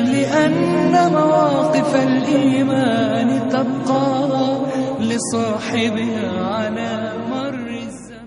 لأن مواقف الإيمان تبقى لصاحبها على مر الزمان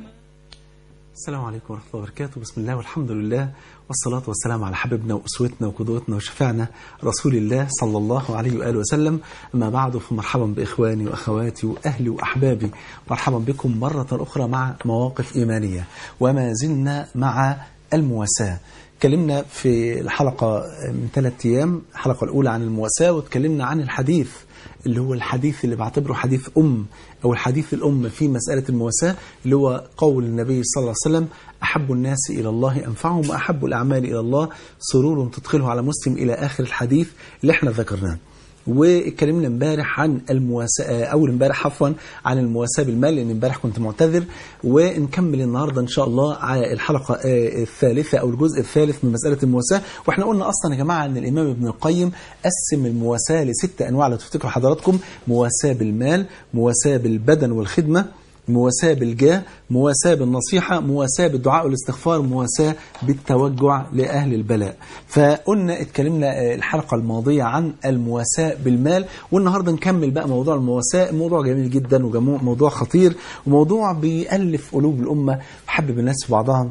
السلام عليكم ورحمة الله وبركاته بسم الله والحمد لله والصلاة والسلام على حبيبنا وأسوتنا وقدوتنا وشفعنا رسول الله صلى الله عليه وآله وسلم أما بعد فمرحبا بإخواني وأخواتي وأهلي وأحبابي مرحبا بكم مرة أخرى مع مواقف إيمانية وما زلنا مع المواساة اتكلمنا في الحلقة من ثلاثة أيام الحلقة الأولى عن المواساة واتكلمنا عن الحديث اللي هو الحديث اللي بعتبره حديث أم أو الحديث الأم في مسألة المواساة اللي هو قول النبي صلى الله عليه وسلم أحب الناس إلى الله أنفعهم وأحب الأعمال إلى الله سرور تدخله على مسلم إلى آخر الحديث اللي احنا ذكرناه واتكلمنا امبارح عن المواساة أول امبارح عفوا عن المواساة بالمال لأن امبارح كنت معتذر ونكمل النهاردة إن شاء الله على الحلقة آه، الثالثة أو الجزء الثالث من مسألة المواساة واحنا قلنا أصلا يا جماعة أن الإمام ابن القيم قسم المواساة لست أنواع لو تفتكروا حضراتكم مواساة بالمال مواساة بالبدن والخدمة مواساة بالجاه مواساة بالنصيحة مواساة بالدعاء والاستغفار مواساة بالتوجع لأهل البلاء فقلنا اتكلمنا آه، الحلقة الماضية عن المواساة بالمال والنهاردة نكمل بقى موضوع المواساة موضوع جميل جدا وموضوع خطير وموضوع بيألف قلوب الأمة بحبب الناس في بعضها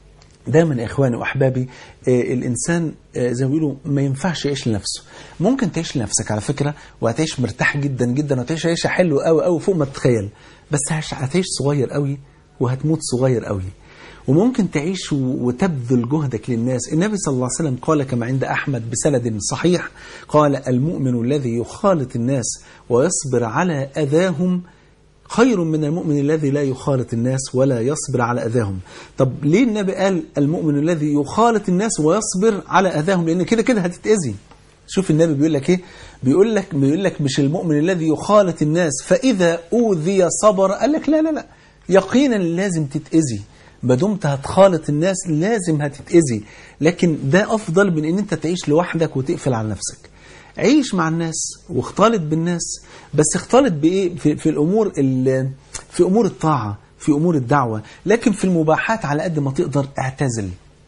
دايما يا اخواني واحبابي آه، الانسان آه، زي ما بيقولوا ما ينفعش يعيش لنفسه ممكن تعيش لنفسك على فكره وهتعيش مرتاح جدا جدا وهتعيش عيشه حلوه قوي قوي فوق ما تتخيل بس هش- هتعيش صغير قوي وهتموت صغير قوي وممكن تعيش و- وتبذل جهدك للناس النبي صلى الله عليه وسلم قال كما عند أحمد بسند صحيح قال المؤمن الذي يخالط الناس ويصبر على أذاهم خير من المؤمن الذي لا يخالط الناس ولا يصبر على أذاهم طب ليه النبي قال المؤمن الذي يخالط الناس ويصبر على أذاهم لأن كده كده هتتأذي شوف النبي بيقول لك ايه بيقول لك بيقول لك مش المؤمن الذي يخالط الناس فإذا أوذي صبر قال لك لا لا لا يقينا لازم تتأذي ما دمت هتخالط الناس لازم هتتأذي لكن ده أفضل من ان انت تعيش لوحدك وتقفل على نفسك عيش مع الناس واختلط بالناس بس اختلط بايه في, في الامور ال- في امور الطاعه في امور الدعوه لكن في المباحات على قد ما تقدر اعتزل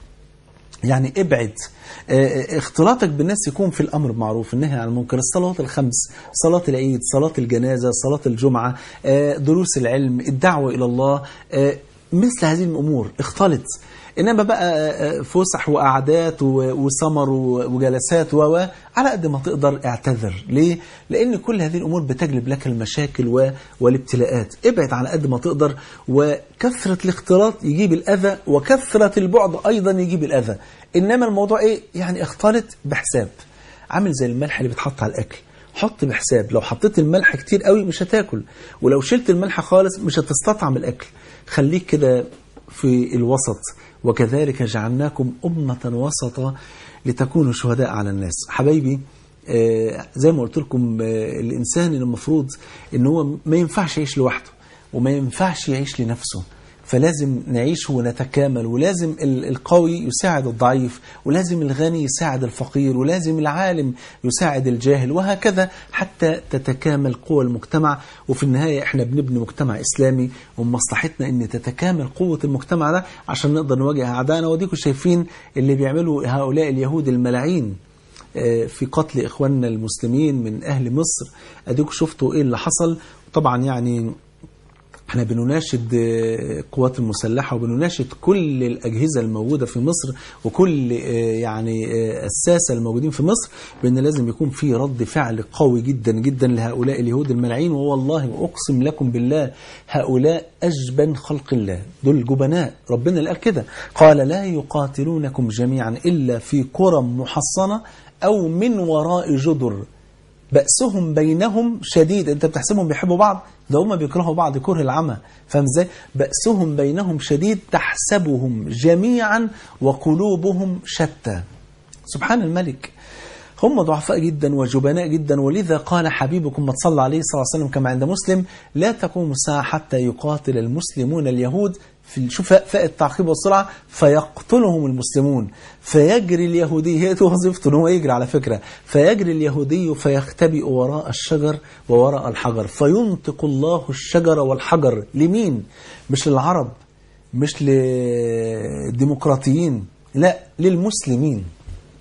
يعني ابعد اه، اختلاطك بالناس يكون في الامر بمعروف النهي عن المنكر الصلوات الخمس صلاه العيد صلاه الجنازه صلاه الجمعه اه، دروس العلم الدعوه الى الله اه، مثل هذه الامور اختلط انما بقى اه، فسح وقعدات و- وسمر و- وجلسات و و على قد ما تقدر اعتذر ليه لان كل هذه الامور بتجلب لك المشاكل و- والابتلاءات ابعد على قد ما تقدر وكثره الاختلاط يجيب الاذى وكثره البعد ايضا يجيب الاذى انما الموضوع ايه يعني اختلط بحساب عامل زي الملح اللي بيتحط على الاكل حط بحساب لو حطيت الملح كتير قوي مش هتاكل ولو شلت الملح خالص مش هتستطعم الاكل خليك كده في الوسط وكذلك جعلناكم أمة وسطا لتكونوا شهداء على الناس حبايبي آه، زي ما قلت لكم آه، الإنسان المفروض إن هو ما ينفعش يعيش لوحده وما ينفعش يعيش لنفسه فلازم نعيش ونتكامل ولازم ال- القوي يساعد الضعيف ولازم الغني يساعد الفقير ولازم العالم يساعد الجاهل وهكذا حتى تتكامل قوى المجتمع وفي النهاية احنا بنبني مجتمع إسلامي ومصلحتنا ان تتكامل قوة المجتمع ده عشان نقدر نواجه أعدائنا وديكم شايفين اللي بيعملوا هؤلاء اليهود الملاعين آه، في قتل إخواننا المسلمين من أهل مصر أديكم شفتوا إيه اللي حصل طبعا يعني احنا بنناشد آه، القوات المسلحة وبنناشد كل الأجهزة الموجودة في مصر وكل آه، يعني آه، الساسة الموجودين في مصر بأن لازم يكون في رد فعل قوي جدا جدا لهؤلاء اليهود الملاعين ووالله أقسم لكم بالله هؤلاء أجبن خلق الله دول جبناء ربنا اللي قال كده قال لا يقاتلونكم جميعا إلا في قرى محصنة أو من وراء جدر بأسهم بينهم شديد انت بتحسبهم بيحبوا بعض ده هم بيكرهوا بعض كره العمى فاهم ازاي بأسهم بينهم شديد تحسبهم جميعا وقلوبهم شتى سبحان الملك هم ضعفاء جدا وجبناء جدا ولذا قال حبيبكم ما صلى عليه صلى الله عليه وسلم كما عند مسلم لا تقوم الساعة حتى يقاتل المسلمون اليهود في شوف فاء التعقيب والسرعة فيقتلهم المسلمون فيجري اليهودي هي دي وظيفته ان هو يجري على فكرة فيجري اليهودي فيختبئ وراء الشجر ووراء الحجر فينطق الله الشجر والحجر لمين مش للعرب مش للديمقراطيين لا للمسلمين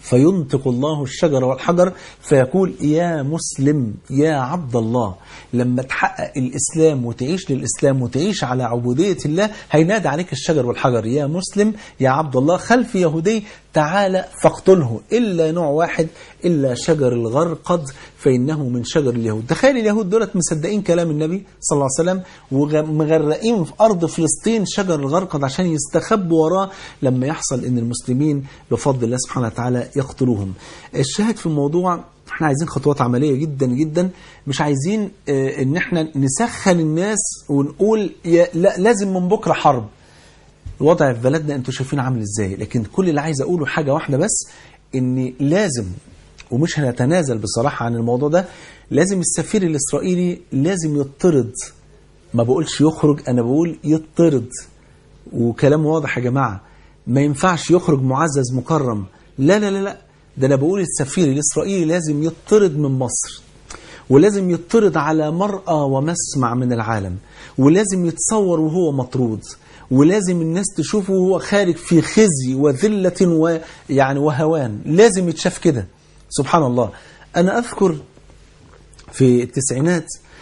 فينطق الله الشجر والحجر فيقول يا مسلم يا عبد الله لما تحقق الإسلام وتعيش للإسلام وتعيش على عبودية الله هينادي عليك الشجر والحجر يا مسلم يا عبد الله خلف يهودي تعالى فاقتله إلا نوع واحد إلا شجر الغرقد فإنه من شجر اليهود تخيل اليهود دولت مصدقين كلام النبي صلى الله عليه وسلم ومغرقين في أرض فلسطين شجر الغرقد عشان يستخبوا وراه لما يحصل أن المسلمين بفضل الله سبحانه وتعالى يقتلوهم الشاهد في الموضوع احنا عايزين خطوات عملية جدا جدا مش عايزين اه ان احنا نسخن الناس ونقول يا لا لازم من بكرة حرب الوضع في بلدنا انتوا شايفين عامل ازاي لكن كل اللي عايز اقوله حاجة واحدة بس ان لازم ومش هنتنازل بصراحة عن الموضوع ده لازم السفير الإسرائيلي لازم يطرد ما بقولش يخرج أنا بقول يطرد وكلام واضح يا جماعة ما ينفعش يخرج معزز مكرم لا لا لا لا ده أنا بقول السفير الإسرائيلي لازم يطرد من مصر ولازم يطرد على مرأى ومسمع من العالم ولازم يتصور وهو مطرود ولازم الناس تشوفه وهو خارج في خزي وذلة ويعني وهوان لازم يتشاف كده سبحان الله أنا أذكر في التسعينات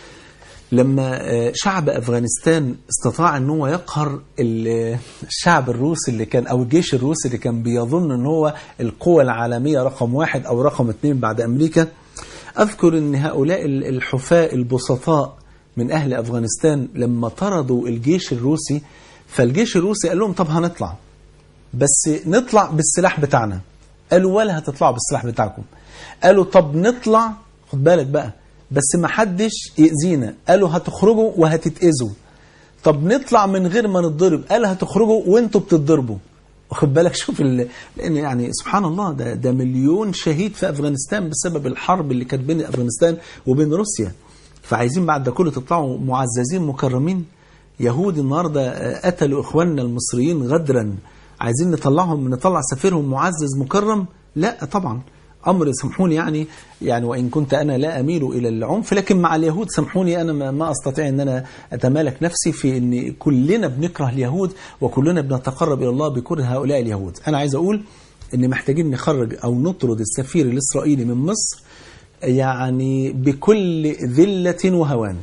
لما شعب أفغانستان استطاع أن هو يقهر الشعب الروسي اللي كان أو الجيش الروسي اللي كان بيظن أن هو القوة العالمية رقم واحد أو رقم اثنين بعد أمريكا أذكر أن هؤلاء الحفاة البسطاء من أهل أفغانستان لما طردوا الجيش الروسي فالجيش الروسي قال لهم طب هنطلع بس نطلع بالسلاح بتاعنا قالوا ولا هتطلعوا بالسلاح بتاعكم قالوا طب نطلع خد بالك بقى بس ما حدش يأذينا قالوا هتخرجوا وهتتأذوا طب نطلع من غير ما نتضرب قال هتخرجوا وانتوا بتتضربوا واخد بالك شوف ال... لان يعني سبحان الله ده ده مليون شهيد في افغانستان بسبب الحرب اللي كانت بين افغانستان وبين روسيا فعايزين بعد ده كله تطلعوا معززين مكرمين يهود النهارده قتلوا اخواننا المصريين غدرا عايزين نطلعهم نطلع سفيرهم معزز مكرم لا طبعا امر سامحوني يعني يعني وان كنت انا لا اميل الى العنف لكن مع اليهود سامحوني انا ما استطيع ان انا اتمالك نفسي في ان كلنا بنكره اليهود وكلنا بنتقرب الى الله بكره هؤلاء اليهود انا عايز اقول ان محتاجين نخرج او نطرد السفير الاسرائيلي من مصر يعني بكل ذله وهوان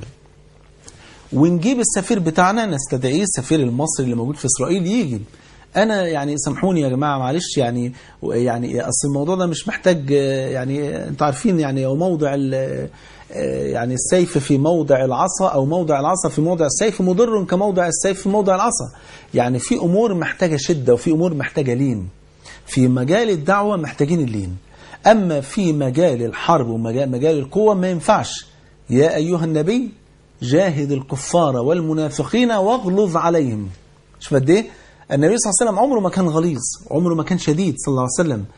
ونجيب السفير بتاعنا نستدعيه السفير المصري اللي موجود في اسرائيل يجي انا يعني سامحوني يا جماعه معلش يعني يعني اصل الموضوع ده مش محتاج يعني انتوا عارفين يعني هو موضع يعني السيف في موضع العصا او موضع العصا في موضع السيف مضر كموضع السيف في موضع العصا يعني في امور محتاجه شده وفي امور محتاجه لين في مجال الدعوه محتاجين اللين اما في مجال الحرب ومجال مجال القوه ما ينفعش يا ايها النبي جاهد الكفار والمنافقين واغلظ عليهم شوف قد ايه النبي صلى الله عليه وسلم عمره ما كان غليظ عمره ما كان شديد صلى الله عليه وسلم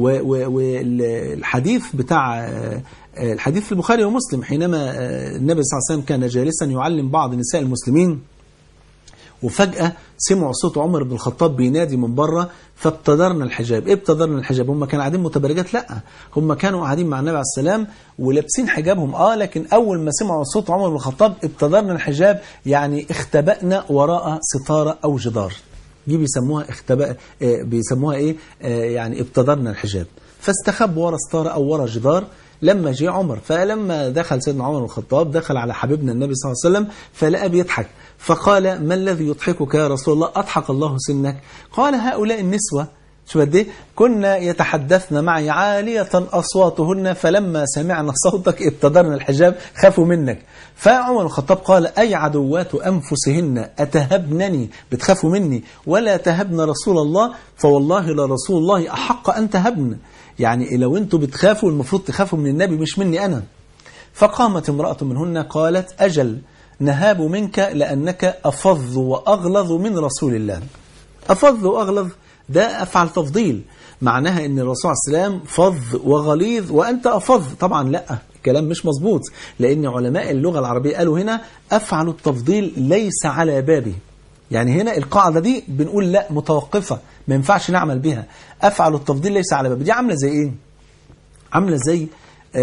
والحديث بتاع الحديث في البخاري ومسلم حينما النبي صلى الله عليه وسلم كان جالسا يعلم بعض نساء المسلمين وفجأة سمعوا صوت عمر بن الخطاب بينادي من بره فابتدرنا الحجاب ايه ابتدرنا الحجاب هم كانوا قاعدين متبرجات لا هم كانوا قاعدين مع النبي عليه السلام ولابسين حجابهم اه لكن اول ما سمعوا صوت عمر بن الخطاب ابتدرنا الحجاب يعني اختبأنا وراء ستارة او جدار دي بيسموها اختباء بيسموها ايه يعني ابتدرنا الحجاب فاستخبوا ورا ستاره او ورا جدار لما جه عمر فلما دخل سيدنا عمر بن الخطاب دخل على حبيبنا النبي صلى الله عليه وسلم فلقى بيضحك فقال ما الذي يضحكك يا رسول الله اضحك الله سنك قال هؤلاء النسوه شو قد ايه كنا يتحدثن معي عالية أصواتهن فلما سمعنا صوتك ابتدرنا الحجاب خافوا منك فعمر الخطاب قال أي عدوات أنفسهن أتهبنني بتخافوا مني ولا تهبن رسول الله فوالله لرسول الله أحق أن تهبن يعني لو أنتوا بتخافوا المفروض تخافوا من النبي مش مني أنا فقامت امرأة منهن قالت أجل نهاب منك لأنك أفظ وأغلظ من رسول الله أفظ وأغلظ ده أفعل تفضيل معناها ان الرسول صلى الله عليه وسلم فظ وغليظ وانت افظ طبعا لا الكلام مش مظبوط لان علماء اللغه العربيه قالوا هنا افعل التفضيل ليس على بابي يعني هنا القاعده دي بنقول لا متوقفه ما ينفعش نعمل بها افعل التفضيل ليس على بابي دي عامله زي ايه عامله زي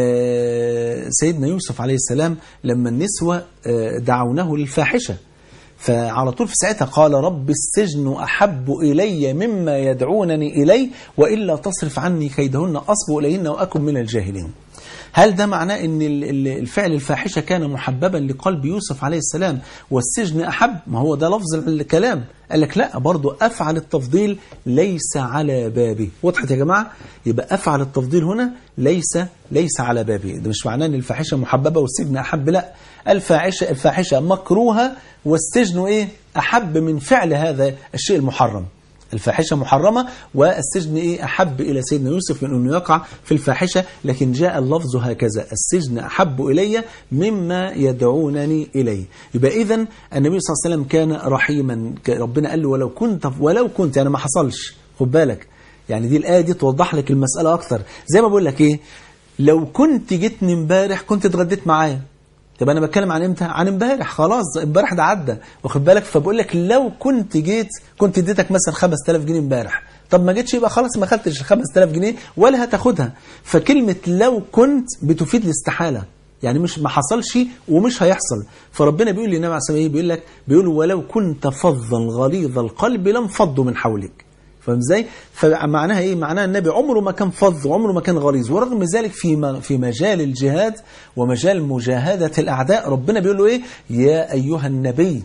آه سيدنا يوسف عليه السلام لما النسوه آه دعونه للفاحشه فعلى طول في ساعتها قال رب السجن أحب إلي مما يدعونني إليه وإلا تصرف عني كيدهن أصب إليهن وأكن من الجاهلين هل ده معناه ان ال- ال- الفعل الفاحشة كان محببا لقلب يوسف عليه السلام والسجن أحب ما هو ده لفظ الكلام قال لك لا برضو أفعل التفضيل ليس على بابي وضحت يا جماعة يبقى أفعل التفضيل هنا ليس ليس على بابي ده مش معناه ان الفاحشة محببة والسجن أحب لا الفاحشة الفاحشة مكروهة والسجن إيه أحب من فعل هذا الشيء المحرم الفاحشة محرمة والسجن إيه أحب إلى سيدنا يوسف من أنه يقع في الفاحشة لكن جاء اللفظ هكذا السجن أحب إلي مما يدعونني إليه يبقى إذا النبي صلى الله عليه وسلم كان رحيما ك- ربنا قال له ولو كنت ولو كنت يعني ما حصلش خد بالك يعني دي الآية دي توضح لك المسألة أكتر زي ما بقول لك إيه لو كنت جيتني امبارح كنت اتغديت معايا طب انا بتكلم عن امتى عن امبارح خلاص امبارح ده عدى واخد بالك فبقول لك لو كنت جيت كنت اديتك مثلا 5000 جنيه امبارح طب ما جيتش يبقى خلاص ما خدتش ال 5000 جنيه ولا هتاخدها فكلمه لو كنت بتفيد الاستحاله يعني مش ما حصلش ومش هيحصل فربنا بيقول للنبي عليه الصلاه والسلام ايه بيقول لك بيقول ولو كنت فظا غليظ القلب لانفضوا من حولك فاهم ازاي؟ فمعناها ايه؟ معناها النبي عمره ما كان فظ وعمره ما كان غليظ ورغم ذلك في م- في مجال الجهاد ومجال مجاهده الاعداء ربنا بيقول له ايه؟ يا ايها النبي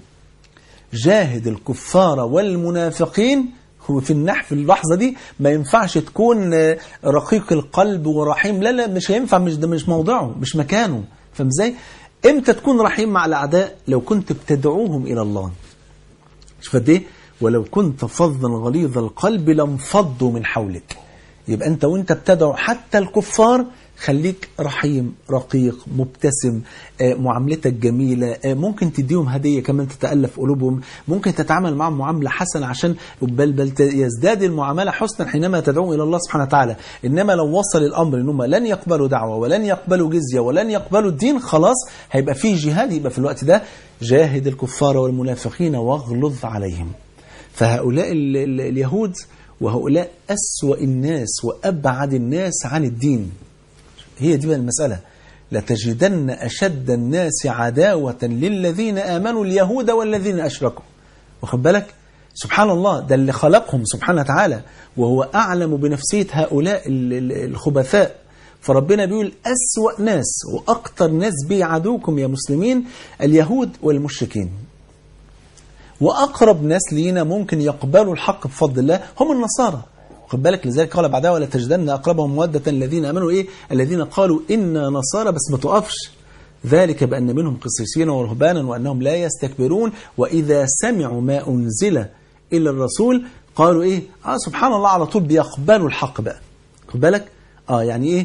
جاهد الكفار والمنافقين هو في النح في اللحظه دي ما ينفعش تكون آه، رقيق القلب ورحيم لا لا مش هينفع مش ده مش موضعه مش مكانه فاهم ازاي؟ امتى تكون رحيم مع الاعداء؟ لو كنت بتدعوهم الى الله شوف قد ايه ولو كنت فظا غليظ القلب لانفضوا من حولك يبقى انت وانت بتدعو حتى الكفار خليك رحيم رقيق مبتسم آه، معاملتك جميلة آه، ممكن تديهم هدية كمان تتألف قلوبهم ممكن تتعامل معهم معاملة حسنة عشان بل بل ت- يزداد المعاملة حسنا حينما تدعو إلى الله سبحانه وتعالى إنما لو وصل الأمر إنهم لن يقبلوا دعوة ولن يقبلوا جزية ولن يقبلوا الدين خلاص هيبقى فيه جهاد يبقى في الوقت ده جاهد الكفار والمنافقين واغلظ عليهم فهؤلاء ال- ال- اليهود وهؤلاء أسوأ الناس وأبعد الناس عن الدين هي دي بقى المسألة لتجدن أشد الناس عداوة للذين آمنوا اليهود والذين أشركوا واخد بالك سبحان الله ده اللي خلقهم سبحانه وتعالى وهو أعلم بنفسية هؤلاء ال- ال- الخبثاء فربنا بيقول أسوأ ناس وأكتر ناس بيعادوكم يا مسلمين اليهود والمشركين واقرب ناس لينا ممكن يقبلوا الحق بفضل الله هم النصارى خد بالك لذلك قال بعدها ولا تجدن اقربهم موده الذين امنوا ايه الذين قالوا انا نصارى بس ما تقفش ذلك بان منهم قسيسين ورهبانا وانهم لا يستكبرون واذا سمعوا ما انزل الى الرسول قالوا ايه اه سبحان الله على طول بيقبلوا الحق بقى خد بالك اه يعني ايه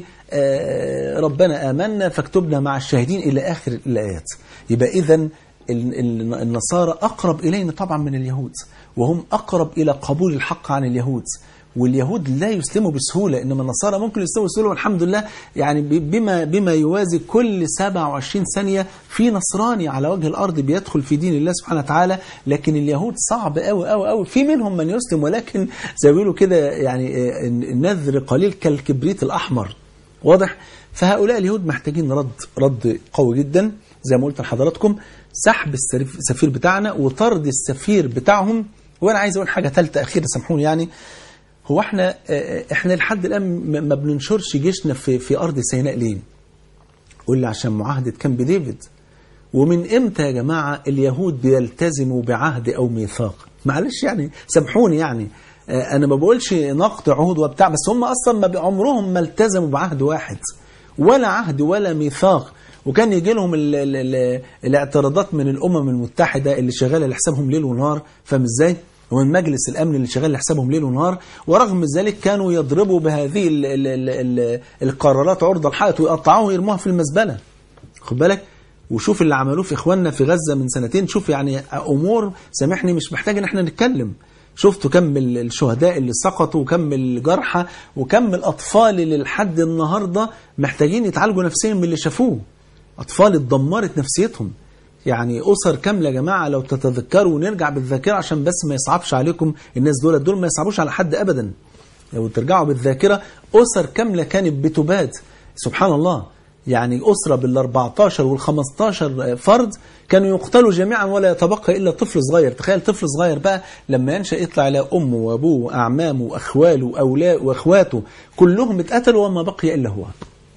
آه ربنا امنا فاكتبنا مع الشاهدين الى اخر الايات يبقى اذا ال- ال- النصارى اقرب الينا طبعا من اليهود وهم اقرب الى قبول الحق عن اليهود واليهود لا يسلموا بسهوله انما النصارى ممكن يسلموا بسهوله والحمد لله يعني ب- بما بما يوازي كل 27 ثانيه في نصراني على وجه الارض بيدخل في دين الله سبحانه وتعالى لكن اليهود صعب قوي قوي قوي في منهم من يسلم ولكن زي ما بيقولوا كده يعني آه، النذر قليل كالكبريت الاحمر واضح فهؤلاء اليهود محتاجين رد رد قوي جدا زي ما قلت لحضراتكم سحب السرف- السفير بتاعنا وطرد السفير بتاعهم وانا عايز اقول حاجه ثالثه اخيره سامحوني يعني هو احنا آه، احنا لحد الان ما ما بننشرش جيشنا في في ارض سيناء ليه؟ قول لي عشان معاهده كامب ديفيد ومن امتى يا جماعه اليهود بيلتزموا بعهد او ميثاق؟ معلش يعني سامحوني يعني آه، انا ما بقولش نقد عهود وبتاع بس هم اصلا ما بي- عمرهم ما التزموا بعهد واحد ولا عهد ولا ميثاق وكان يجي لهم ال ال ال الاعتراضات من الامم المتحده اللي شغاله لحسابهم ليل ونهار فاهم ازاي؟ ومن مجلس الامن اللي شغال لحسابهم ليل ونهار ورغم ذلك كانوا يضربوا بهذه ال ال ال ال القرارات عرض الحائط ويقطعوها ويرموها في المزبله خد بالك وشوف اللي عملوه في اخواننا في غزه من سنتين شوف يعني امور سامحني مش محتاج ان احنا نتكلم شفتوا كم ال- الشهداء اللي سقطوا وكم الجرحى وكم الاطفال اللي لحد النهارده محتاجين يتعالجوا نفسيا من اللي شافوه اطفال اتدمرت نفسيتهم يعني اسر كامله يا جماعه لو تتذكروا ونرجع بالذاكره عشان بس ما يصعبش عليكم الناس دول دول ما يصعبوش على حد ابدا لو ترجعوا بالذاكره اسر كامله كانت بتبات سبحان الله يعني أسرة بال 14 وال 15 فرد كانوا يقتلوا جميعا ولا يتبقى إلا طفل صغير تخيل طفل صغير بقى لما ينشأ يطلع إلى أمه وأبوه وأعمامه وأخواله وأولاده وأخواته كلهم اتقتلوا وما بقي إلا هو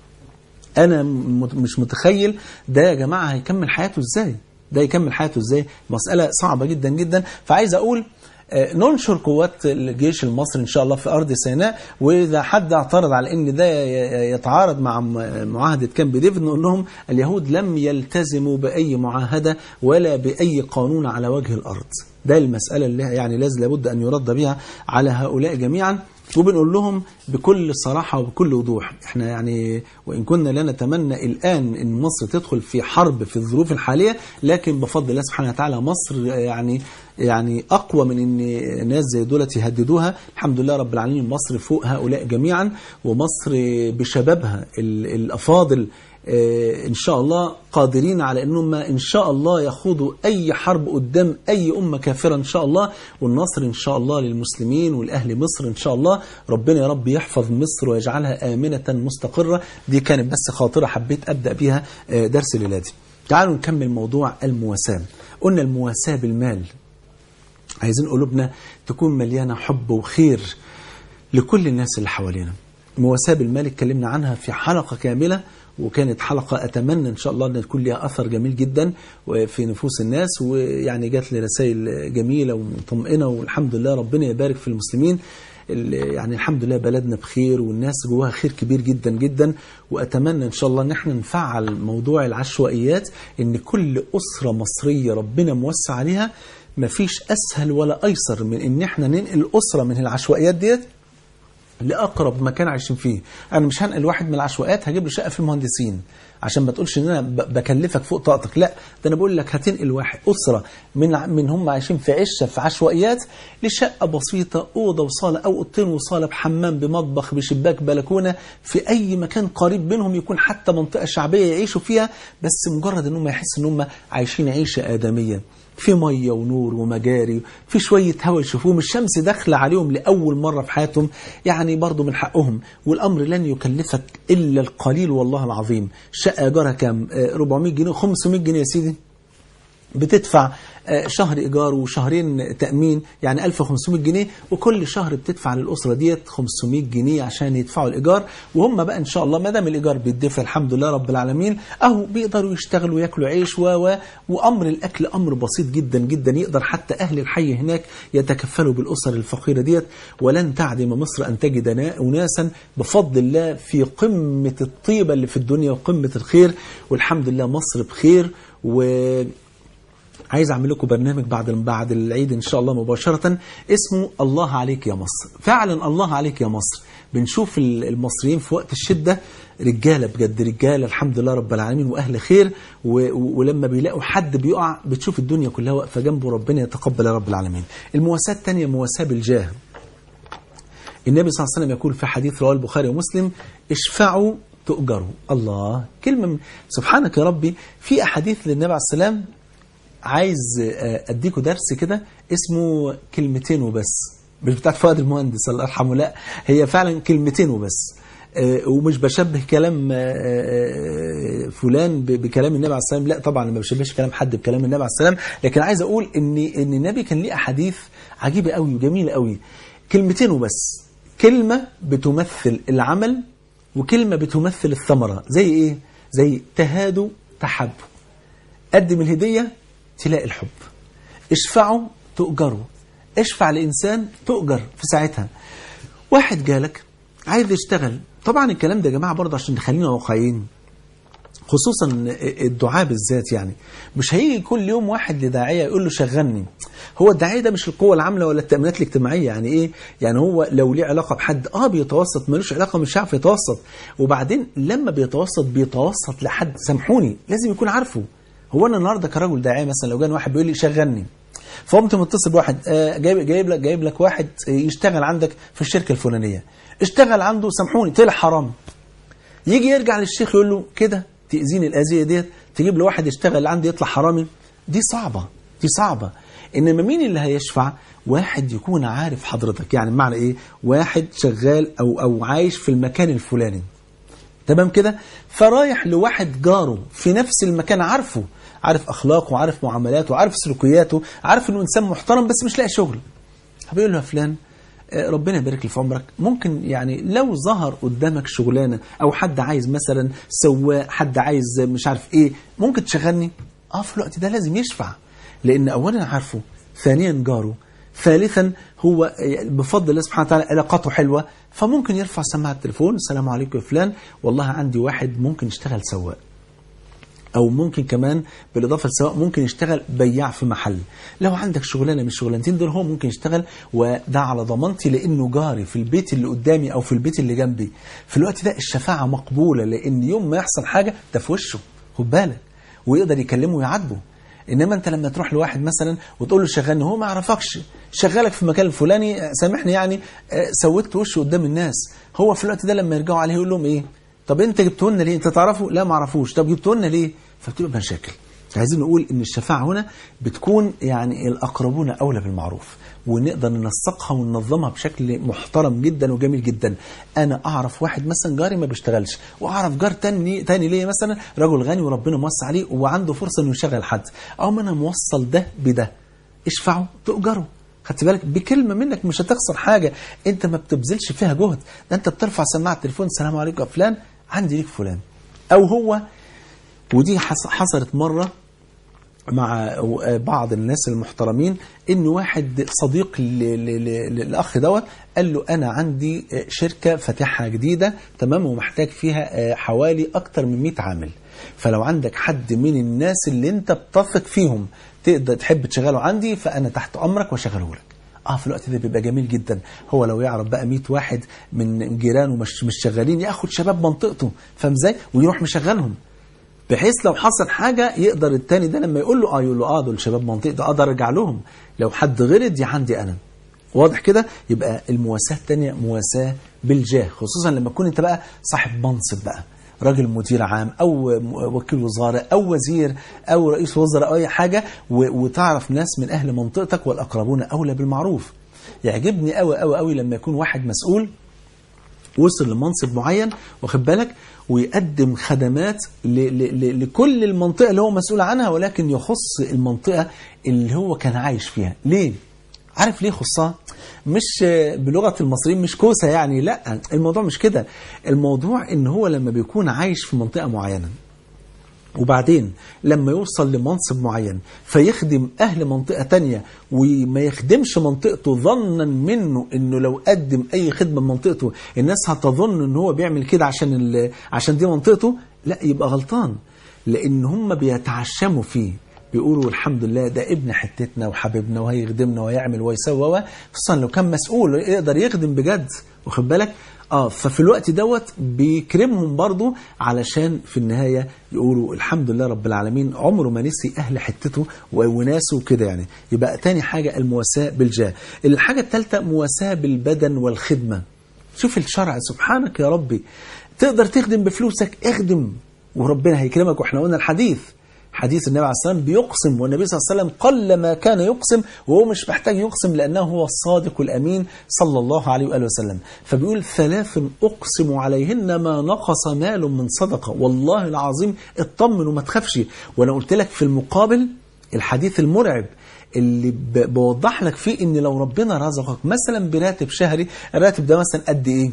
أنا م- مش متخيل ده يا جماعة هيكمل حياته إزاي ده يكمل حياته إزاي مسألة صعبة جدا جدا فعايز أقول آه، ننشر قوات الجيش المصري ان شاء الله في ارض سيناء واذا حد اعترض على ان ده ي- يتعارض مع م- معاهده كامب ديفيد نقول لهم اليهود لم يلتزموا باي معاهده ولا باي قانون على وجه الارض ده المساله اللي يعني لازم لابد ان يرد بها على هؤلاء جميعا وبنقول لهم بكل صراحة وبكل وضوح احنا يعني وإن كنا لا نتمنى الآن أن مصر تدخل في حرب في الظروف الحالية لكن بفضل الله سبحانه وتعالى مصر يعني يعني أقوى من أن ناس زي دولت يهددوها الحمد لله رب العالمين مصر فوق هؤلاء جميعا ومصر بشبابها ال- الأفاضل آه، إن شاء الله قادرين على أنهم إن شاء الله يخوضوا أي حرب قدام أي أمة كافرة إن شاء الله والنصر إن شاء الله للمسلمين والأهل مصر إن شاء الله ربنا يا رب يحفظ مصر ويجعلها آمنة مستقرة دي كانت بس خاطرة حبيت أبدأ بيها آه، درس ليلادي تعالوا نكمل موضوع المواساة قلنا المواساة بالمال عايزين قلوبنا تكون مليانة حب وخير لكل الناس اللي حوالينا مواساة بالمال اتكلمنا عنها في حلقة كاملة وكانت حلقة أتمنى إن شاء الله أن تكون لها أثر جميل جدا في نفوس الناس ويعني جات لي رسائل جميلة ومطمئنة والحمد لله ربنا يبارك في المسلمين ال- يعني الحمد لله بلدنا بخير والناس جواها خير كبير جدا جدا وأتمنى إن شاء الله إن احنا نفعل موضوع العشوائيات إن كل أسرة مصرية ربنا موسع عليها مفيش أسهل ولا أيسر من إن احنا ننقل أسرة من العشوائيات ديت لاقرب مكان عايشين فيه انا مش هنقل واحد من العشوائيات هجيب له شقه في المهندسين عشان ما تقولش ان انا ب- بكلفك فوق طاقتك لا ده انا بقول لك هتنقل واحد اسره من ع- من هم عايشين في عشه في عشوائيات لشقه بسيطه اوضه وصاله او اوضتين وصاله بحمام بمطبخ بشباك بلكونه في اي مكان قريب منهم يكون حتى منطقه شعبيه يعيشوا فيها بس مجرد ان هم يحسوا ان هم عايشين عيشه ادميه في ميه ونور ومجاري في شويه هواء يشوفوهم الشمس داخله عليهم لاول مره في حياتهم يعني برضه من حقهم والامر لن يكلفك الا القليل والله العظيم شقه ايجارها كام آه، 400 جنيه 500 جنيه يا سيدي بتدفع آه، شهر ايجار وشهرين تامين يعني 1500 جنيه وكل شهر بتدفع للاسره ديت 500 جنيه عشان يدفعوا الايجار وهم بقى ان شاء الله ما دام الايجار بيدفع الحمد لله رب العالمين اهو بيقدروا يشتغلوا وياكلوا عيش و و وامر الاكل امر بسيط جدا جدا يقدر حتى اهل الحي هناك يتكفلوا بالاسر الفقيره ديت ولن تعدم مصر ان تجد نا- اناسا بفضل الله في قمه الطيبه اللي في الدنيا وقمه الخير والحمد لله مصر بخير و عايز اعمل لكم برنامج بعد بعد العيد ان شاء الله مباشره اسمه الله عليك يا مصر فعلا الله عليك يا مصر بنشوف ال- المصريين في وقت الشده رجاله بجد رجاله الحمد لله رب العالمين واهل خير و- و- ولما بيلاقوا حد بيقع بتشوف الدنيا كلها واقفه جنبه ربنا يتقبل يا رب العالمين المواساه الثانيه مواساه بالجاه النبي صلى الله عليه وسلم يقول في حديث رواه البخاري ومسلم اشفعوا تؤجروا الله كلمة من سبحانك يا ربي في أحاديث للنبي عليه السلام عايز آه، أديكوا درس كده اسمه كلمتين وبس مش بتاعت فؤاد المهندس الله يرحمه لا هي فعلا كلمتين وبس آه، ومش بشبه كلام آه، آه، فلان ب- بكلام النبي عليه السلام لا طبعا ما بشبهش كلام حد بكلام النبي عليه السلام لكن عايز اقول ان ان النبي كان ليه احاديث عجيبه قوي وجميله قوي كلمتين وبس كلمه بتمثل العمل وكلمه بتمثل الثمره زي ايه زي تهادوا تحبوا قدم الهديه تلاقي الحب اشفعوا تؤجروا اشفع لإنسان تؤجر في ساعتها واحد جالك عايز يشتغل طبعا الكلام ده يا جماعة برضه عشان نخلينا واقعيين خصوصا الدعاء بالذات يعني مش هيجي كل يوم واحد لداعيه يقول له شغلني هو الداعيه ده مش القوه العامله ولا التامينات الاجتماعيه يعني ايه يعني هو لو ليه علاقه بحد اه بيتوسط ملوش علاقه مش عارف يتوسط وبعدين لما بيتوسط بيتوسط لحد سامحوني لازم يكون عارفه هو انا النهارده كرجل داعيه مثلا لو جاني واحد بيقول لي شغلني فقمت متصل بواحد آه، جايب جايب لك جايب لك واحد آه، يشتغل عندك في الشركه الفلانيه اشتغل عنده سامحوني طلع حرام يجي يرجع للشيخ يقول له كده تأذيني الأذية ديت تجيب له واحد يشتغل عندي يطلع حرامي دي صعبة دي صعبة إنما مين اللي هيشفع واحد يكون عارف حضرتك يعني بمعنى إيه واحد شغال أو أو عايش في المكان الفلاني تمام كده فرايح لواحد جاره في نفس المكان عارفه عارف اخلاقه عارف معاملاته عارف سلوكياته عارف انه انسان محترم بس مش لاقي شغل فبيقول له يا فلان آه، ربنا يبارك لي في عمرك ممكن يعني لو ظهر قدامك شغلانه او حد عايز مثلا سواق حد عايز مش عارف ايه ممكن تشغلني اه في الوقت ده لازم يشفع لان اولا عارفه ثانيا جاره ثالثا هو بفضل الله سبحانه وتعالى علاقاته حلوه فممكن يرفع سماعه التليفون السلام عليكم يا فلان والله عندي واحد ممكن يشتغل سواق او ممكن كمان بالاضافه لسواء ممكن يشتغل بياع في محل لو عندك شغلانه من الشغلانتين دول هو ممكن يشتغل وده على ضمانتي لانه جاري في البيت اللي قدامي او في البيت اللي جنبي في الوقت ده الشفاعه مقبوله لان يوم ما يحصل حاجه ده في وشه خد بالك ويقدر يكلمه ويعاتبه انما انت لما تروح لواحد مثلا وتقول له شغلني هو ما يعرفكش شغلك في المكان الفلاني آه، سامحني يعني آه، سويت وشه قدام الناس هو في الوقت ده لما يرجعوا عليه يقول لهم ايه طب انت جبته لنا ليه انت تعرفه لا ما اعرفوش طب جبته لنا ليه فبتبقى مشاكل عايزين نقول ان الشفاعه هنا بتكون يعني الاقربون اولى بالمعروف ونقدر ننسقها وننظمها بشكل محترم جدا وجميل جدا انا اعرف واحد مثلا جاري ما بيشتغلش واعرف جار تاني تاني ليه مثلا رجل غني وربنا موسع عليه وعنده فرصه انه يشغل حد او ما انا موصل ده بده اشفعوا تؤجروا خدت بالك بكلمه منك مش هتخسر حاجه انت ما بتبذلش فيها جهد ده انت بترفع سماعه التليفون السلام عليكم يا فلان عندي ليك فلان او هو ودي حص- حصلت مره مع بعض الناس المحترمين ان واحد صديق ل- ل- ل- للاخ دوت قال له انا عندي شركه فاتحها جديده تمام ومحتاج فيها حوالي اكتر من 100 عامل فلو عندك حد من الناس اللي انت بتثق فيهم تقدر تحب تشغله عندي فانا تحت امرك واشغله لك اه في الوقت ده بيبقى جميل جدا هو لو يعرف بقى 100 واحد من جيرانه مش مش شغالين ياخد شباب منطقته فاهم ازاي ويروح مشغلهم بحيث لو حصل حاجة يقدر التاني ده لما يقول له اه يقول له اه دول شباب منطقة اقدر ارجع لهم لو حد غلط دي عندي انا واضح كده يبقى المواساة التانية مواساة بالجاه خصوصا لما تكون انت بقى صاحب منصب بقى راجل مدير عام او م- وكيل وزاره او وزير او رئيس وزراء او اي حاجه و- وتعرف ناس من اهل منطقتك والاقربون اولى بالمعروف يعجبني قوي قوي قوي لما يكون واحد مسؤول وصل لمنصب معين واخد بالك ويقدم خدمات ل ل ل لكل المنطقة اللي هو مسؤول عنها ولكن يخص المنطقة اللي هو كان عايش فيها ليه؟ عارف ليه يخصها؟ مش بلغة المصريين مش كوسة يعني لا الموضوع مش كده الموضوع ان هو لما بيكون عايش في منطقة معينة وبعدين لما يوصل لمنصب معين فيخدم أهل منطقة تانية وما يخدمش منطقته ظنا منه أنه لو قدم أي خدمة من منطقته الناس هتظن أنه هو بيعمل كده عشان, ال- عشان دي منطقته لا يبقى غلطان لأن هم بيتعشموا فيه بيقولوا الحمد لله ده ابن حتتنا وحبيبنا وهيخدمنا ويعمل ويسوى خصوصا لو كان مسؤول يقدر يخدم بجد واخد بالك اه ففي الوقت دوت بيكرمهم برضو علشان في النهاية يقولوا الحمد لله رب العالمين عمره ما نسي أهل حتته و- وناسه وكده يعني يبقى تاني حاجة المواساة بالجاه الحاجة الثالثة مواساة بالبدن والخدمة شوف الشرع سبحانك يا ربي تقدر تخدم بفلوسك اخدم وربنا هيكرمك واحنا قلنا الحديث حديث النبي عليه الصلاة والسلام بيقسم والنبي صلى الله عليه وسلم قل ما كان يقسم وهو مش محتاج يقسم لأنه هو الصادق الأمين صلى الله عليه وآله وسلم فبيقول ثلاث أقسم عليهن ما نقص مال من صدقة والله العظيم اطمن وما تخافش وأنا قلت لك في المقابل الحديث المرعب اللي ب- بوضح لك فيه ان لو ربنا رزقك مثلا براتب شهري الراتب ده مثلا قد ايه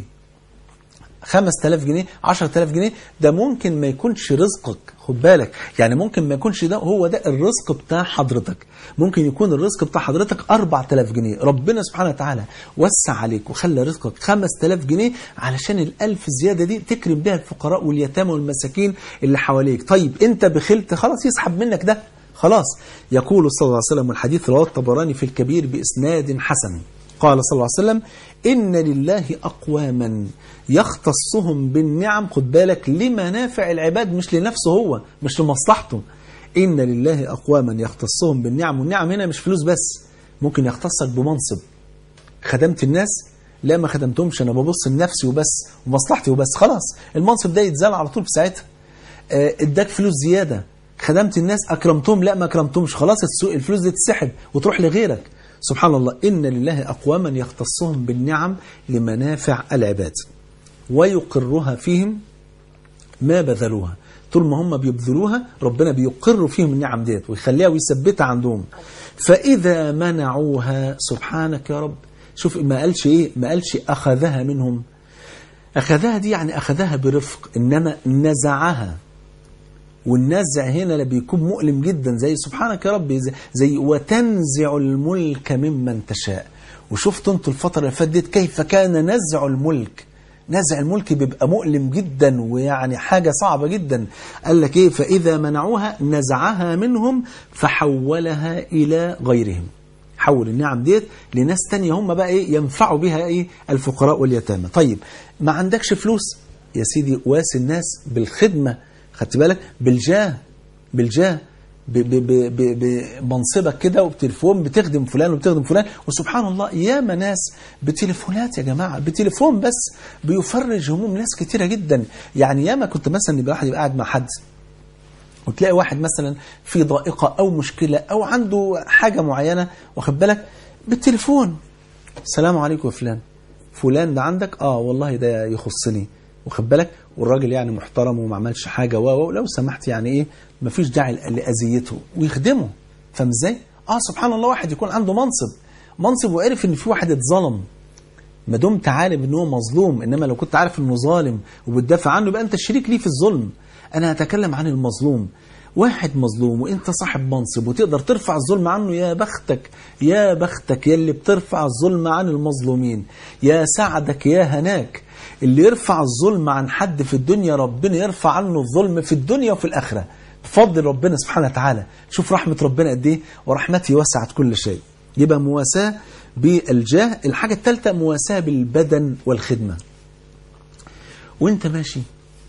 5000 جنيه 10000 جنيه ده ممكن ما يكونش رزقك خد بالك يعني ممكن ما يكونش ده هو ده الرزق بتاع حضرتك ممكن يكون الرزق بتاع حضرتك 4000 جنيه ربنا سبحانه وتعالى وسع عليك وخلى رزقك 5000 جنيه علشان الألف زيادة دي تكرم بها الفقراء واليتامى والمساكين اللي حواليك طيب انت بخلت خلاص يسحب منك ده خلاص يقول صلى الله عليه وسلم والحديث رواه الطبراني في الكبير بإسناد حسن قال صلى الله عليه وسلم إن لله أقواما يختصهم بالنعم خد بالك لمنافع العباد مش لنفسه هو مش لمصلحته إن لله أقواما يختصهم بالنعم والنعم هنا مش فلوس بس ممكن يختصك بمنصب خدمت الناس لا ما خدمتهمش أنا ببص لنفسي وبس ومصلحتي وبس خلاص المنصب ده يتزال على طول في ساعتها آه، اداك فلوس زيادة خدمت الناس أكرمتهم لا ما أكرمتهمش خلاص السوق الفلوس دي تسحب وتروح لغيرك سبحان الله إن لله أقواما يختصهم بالنعم لمنافع العباد ويقرها فيهم ما بذلوها طول ما هم بيبذلوها ربنا بيقر فيهم النعم ديت ويخليها ويثبتها عندهم فإذا منعوها سبحانك يا رب شوف ما قالش إيه ما قالش أخذها منهم أخذها دي يعني أخذها برفق إنما نزعها والنزع هنا اللي بيكون مؤلم جدا زي سبحانك يا رب زي, زي وتنزع الملك ممن تشاء وشفتوا انتوا الفترة اللي فاتت ديت كيف كان نزع الملك نزع الملك بيبقى مؤلم جدا ويعني حاجة صعبة جدا قال لك ايه فإذا منعوها نزعها منهم فحولها إلى غيرهم حول النعم ديت لناس تانية هم بقى ايه ينفعوا بها ايه الفقراء واليتامى طيب ما عندكش فلوس يا سيدي واسي الناس بالخدمة خدت بالك بالجاه بالجاه ب- ب- ب- ب- بمنصبك كده وبتليفون بتخدم فلان وبتخدم فلان وسبحان الله ياما ناس بتليفونات يا جماعه بتليفون بس بيفرج هموم ناس كتيره جدا يعني ياما كنت مثلا يبقى واحد يبقى قاعد مع حد وتلاقي واحد مثلا في ضائقه او مشكله او عنده حاجه معينه واخد بالك بالتليفون السلام عليكم يا فلان فلان ده عندك اه والله ده يخصني واخد بالك والراجل يعني محترم وما عملش حاجه و لو سمحت يعني ايه ما فيش داعي لاذيته ويخدمه فاهم ازاي اه سبحان الله واحد يكون عنده منصب منصب وعرف ان في واحد اتظلم ما دمت عارف ان هو مظلوم انما لو كنت عارف انه ظالم وبتدافع عنه يبقى انت شريك ليه في الظلم انا هتكلم عن المظلوم واحد مظلوم وانت صاحب منصب وتقدر ترفع الظلم عنه يا بختك يا بختك يا اللي بترفع الظلم عن المظلومين يا سعدك يا هناك اللي يرفع الظلم عن حد في الدنيا ربنا يرفع عنه الظلم في الدنيا وفي الآخرة بفضل ربنا سبحانه وتعالى شوف رحمة ربنا قد ايه ورحمته وسعت كل شيء يبقى مواساة بالجاه الحاجة الثالثة مواساة بالبدن والخدمة وانت ماشي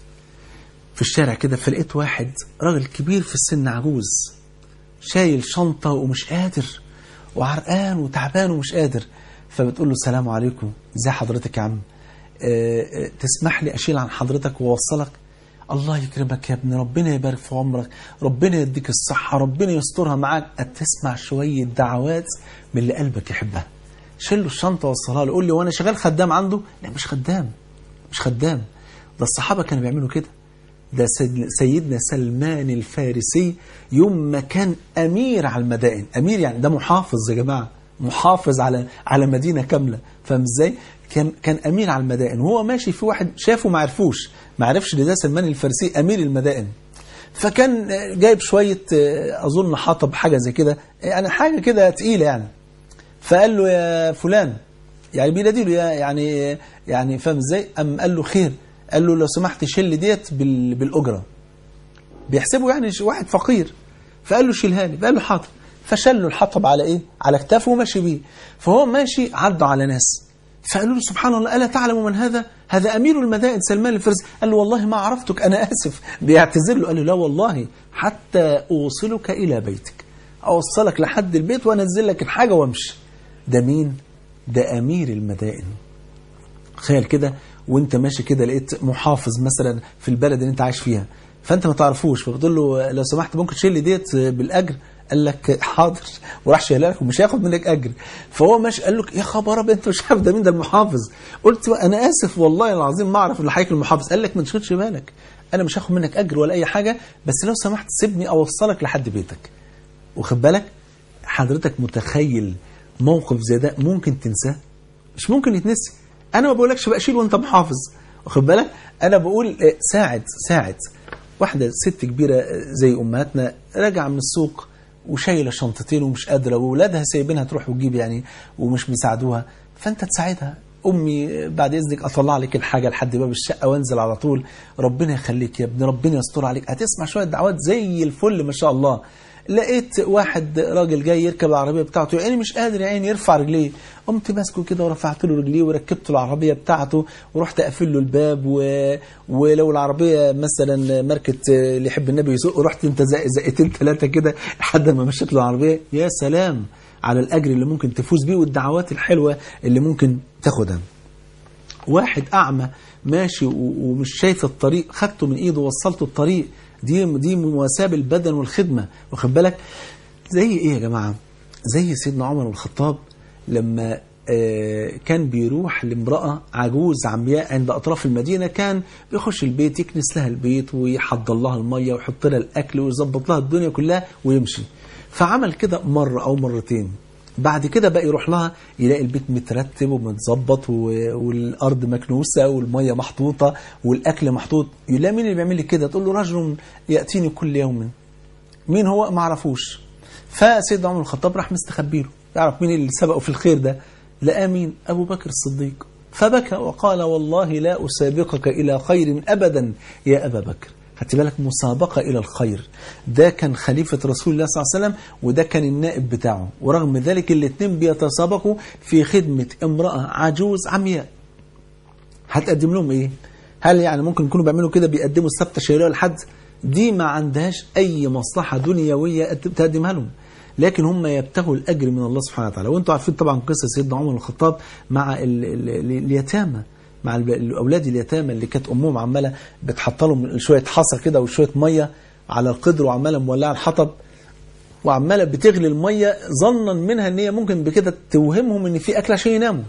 في الشارع كده فلقيت واحد راجل كبير في السن عجوز شايل شنطة ومش قادر وعرقان وتعبان ومش قادر فبتقول له السلام عليكم ازي حضرتك يا عم آه، آه، تسمح لي اشيل عن حضرتك واوصلك الله يكرمك يا ابني ربنا يبارك في عمرك ربنا يديك الصحة ربنا يسترها معاك تسمع شوية دعوات من اللي قلبك يحبها شيل له الشنطة ووصلها له قول لي وانا شغال خدام عنده لا مش خدام مش خدام ده الصحابة كانوا بيعملوا كده ده سيد- سيدنا سلمان الفارسي يوم ما كان أمير على المدائن أمير يعني ده محافظ يا جماعة محافظ على على مدينة كاملة فاهم ازاي كان كان أمير على المدائن وهو ماشي في واحد شافه ما عرفوش ما عرفش ان ده سلمان الفارسي أمير المدائن فكان جايب شوية أظن حطب حاجة زي كده يعني حاجة كده تقيلة يعني فقال له يا فلان يعني بينادي له يا يعني يعني فاهم ازاي؟ أم قال له خير قال له لو سمحت شيل ديت بال- بالأجرة بيحسبه يعني ش- واحد فقير فقال له شيلها لي فقال له حاضر فشل له الحطب على ايه على كتافه وماشي بيه فهو ماشي عدوا على ناس فقالوا له سبحان الله ألا تعلم من هذا هذا أمير المدائن سلمان الفارسي قال له والله ما عرفتك أنا آسف بيعتذر له قال له لا والله حتى أوصلك إلى بيتك أوصلك لحد البيت وأنزل لك الحاجة وامشي ده مين ده أمير المدائن تخيل كده وانت ماشي كده لقيت محافظ مثلا في البلد اللي انت عايش فيها فانت ما تعرفوش فبتقول له لو سمحت ممكن تشيل لي ديت بالاجر قال لك حاضر وراح شايلها لك ومش هياخد منك اجر فهو ماشي قال لك يا خبر ابيض انت مش عارف ده مين ده المحافظ قلت له انا اسف والله العظيم ما اعرف اللي حضرتك المحافظ قال لك ما تشغلش بالك انا مش هاخد منك اجر ولا اي حاجه بس لو سمحت سيبني اوصلك لحد بيتك واخد بالك حضرتك متخيل موقف زي ده ممكن تنساه مش ممكن يتنسي انا ما بقولكش بقى شيل وانت محافظ واخد بالك انا بقول آه، ساعد ساعد واحده ست كبيره آه، زي امهاتنا راجعه من السوق وشايله شنطتين ومش قادره واولادها سايبينها تروح وتجيب يعني ومش بيساعدوها فانت تساعدها امي آه، بعد اذنك اطلع لك الحاجه لحد باب الشقه وانزل على طول ربنا يخليك يا ابني ربنا يستر عليك هتسمع شويه دعوات زي الفل ما شاء الله لقيت واحد راجل جاي يركب العربيه بتاعته يا عيني مش قادر يا عيني يرفع رجليه قمت ماسكه كده ورفعت له رجليه وركبت له العربيه بتاعته ورحت قافل له الباب و... ولو العربيه مثلا ماركه اللي يحب النبي يسوق رحت انت زق زقتين ثلاثه كده لحد ما مشيت له العربيه يا سلام على الاجر اللي ممكن تفوز بيه والدعوات الحلوه اللي ممكن تاخدها واحد أعمى ماشي و- ومش شايف الطريق خدته من إيده ووصلته الطريق دي دي مواساة بالبدن والخدمة واخد بالك زي إيه يا جماعة زي سيدنا عمر بن الخطاب لما آه، كان بيروح لامرأة عجوز عمياء عند أطراف المدينة كان بيخش البيت يكنس لها البيت ويحضر لها المية ويحط لها الأكل ويظبط لها الدنيا كلها ويمشي فعمل كده مرة أو مرتين بعد كده بقى يروح لها يلاقي البيت مترتب ومتظبط و- والارض مكنوسه والميه محطوطه والاكل محطوط يلاقي مين اللي بيعمل لي كده تقول له رجل ياتيني كل يوم مين هو ما عرفوش فسيدنا عمر الخطاب راح مستخبي له يعرف مين اللي سبقه في الخير ده لقى مين ابو بكر الصديق فبكى وقال والله لا اسابقك الى خير ابدا يا ابا بكر خدت بالك مسابقة إلى الخير ده كان خليفة رسول الله صلى الله عليه وسلم وده كان النائب بتاعه ورغم ذلك الاثنين بيتسابقوا في خدمة امرأة عجوز عمياء هتقدم لهم ايه هل يعني ممكن يكونوا بيعملوا كده بيقدموا السبتة شهرية لحد دي ما عندهاش اي مصلحة دنيوية تقدمها لهم لكن هم يبتغوا الاجر من الله سبحانه وتعالى وانتم عارفين طبعا قصه سيدنا عمر بن الخطاب مع ال ال ال اليتامى مع ال- الاولاد اليتامى اللي كانت امهم عماله بتحط لهم شويه حصى كده وشويه ميه على القدر وعماله مولعه الحطب وعماله بتغلي الميه ظنا منها ان هي ممكن بكده توهمهم ان في اكل عشان يناموا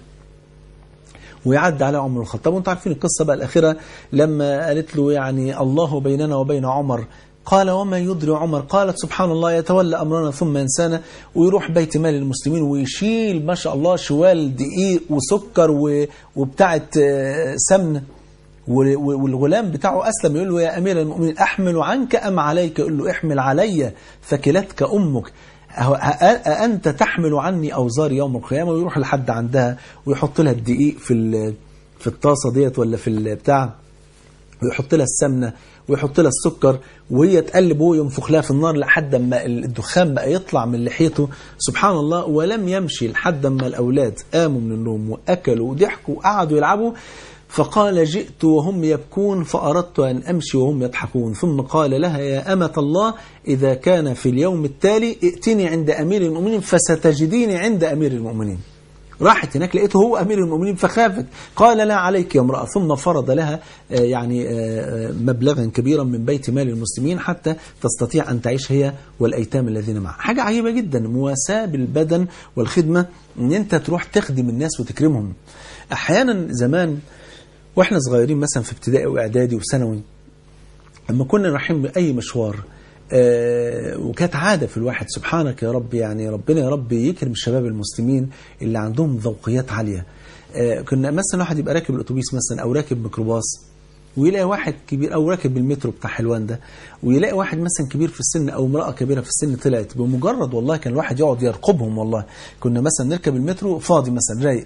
ويعدي على عمر الخطاب وانتم عارفين القصه بقى الاخيره لما قالت له يعني الله بيننا وبين عمر قال وما يدري عمر قالت سبحان الله يتولى امرنا ثم ينسانا ويروح بيت مال المسلمين ويشيل ما شاء الله شوال دقيق وسكر و- وبتاعه آه، سمنه و- و- والغلام بتاعه أسلم يقول له يا أمير المؤمنين أحمل عنك أم عليك يقول له احمل علي فكلتك أمك أه- أ- أأنت تحمل عني أوزار يوم القيامة ويروح لحد عندها ويحط لها الدقيق في ال- في الطاسة ديت ولا في البتاع ويحط لها السمنه ويحط لها السكر وهي تقلب وهو ينفخ لها في النار لحد ما الدخان بقى يطلع من لحيته سبحان الله ولم يمشي لحد ما الاولاد قاموا من النوم واكلوا وضحكوا وقعدوا يلعبوا فقال جئت وهم يبكون فأردت أن أمشي وهم يضحكون ثم قال لها يا أمة الله إذا كان في اليوم التالي ائتني عند أمير المؤمنين فستجديني عند أمير المؤمنين راحت هناك لقيته هو أمير المؤمنين فخافت قال لا عليك يا امرأة ثم فرض لها آه، يعني آه، آه، مبلغا كبيرا من بيت مال المسلمين حتى تستطيع أن تعيش هي والأيتام الذين معها حاجة عجيبة جدا مواساة بالبدن والخدمة أن أنت تروح تخدم الناس وتكرمهم أحيانا زمان واحنا صغيرين مثلا في ابتدائي واعدادي وثانوي لما كنا رايحين بأي مشوار آه، وكانت عادة في الواحد سبحانك يا رب يعني ربنا يا رب يكرم الشباب المسلمين اللي عندهم ذوقيات عالية آه، كنا مثلا واحد يبقى راكب الأتوبيس مثلا أو راكب ميكروباص ويلاقي واحد كبير أو راكب المترو بتاع حلوان ده ويلاقي واحد مثلا كبير في السن أو امرأة كبيرة في السن طلعت بمجرد والله كان الواحد يقعد يرقبهم والله كنا مثلا نركب المترو فاضي مثلا رايق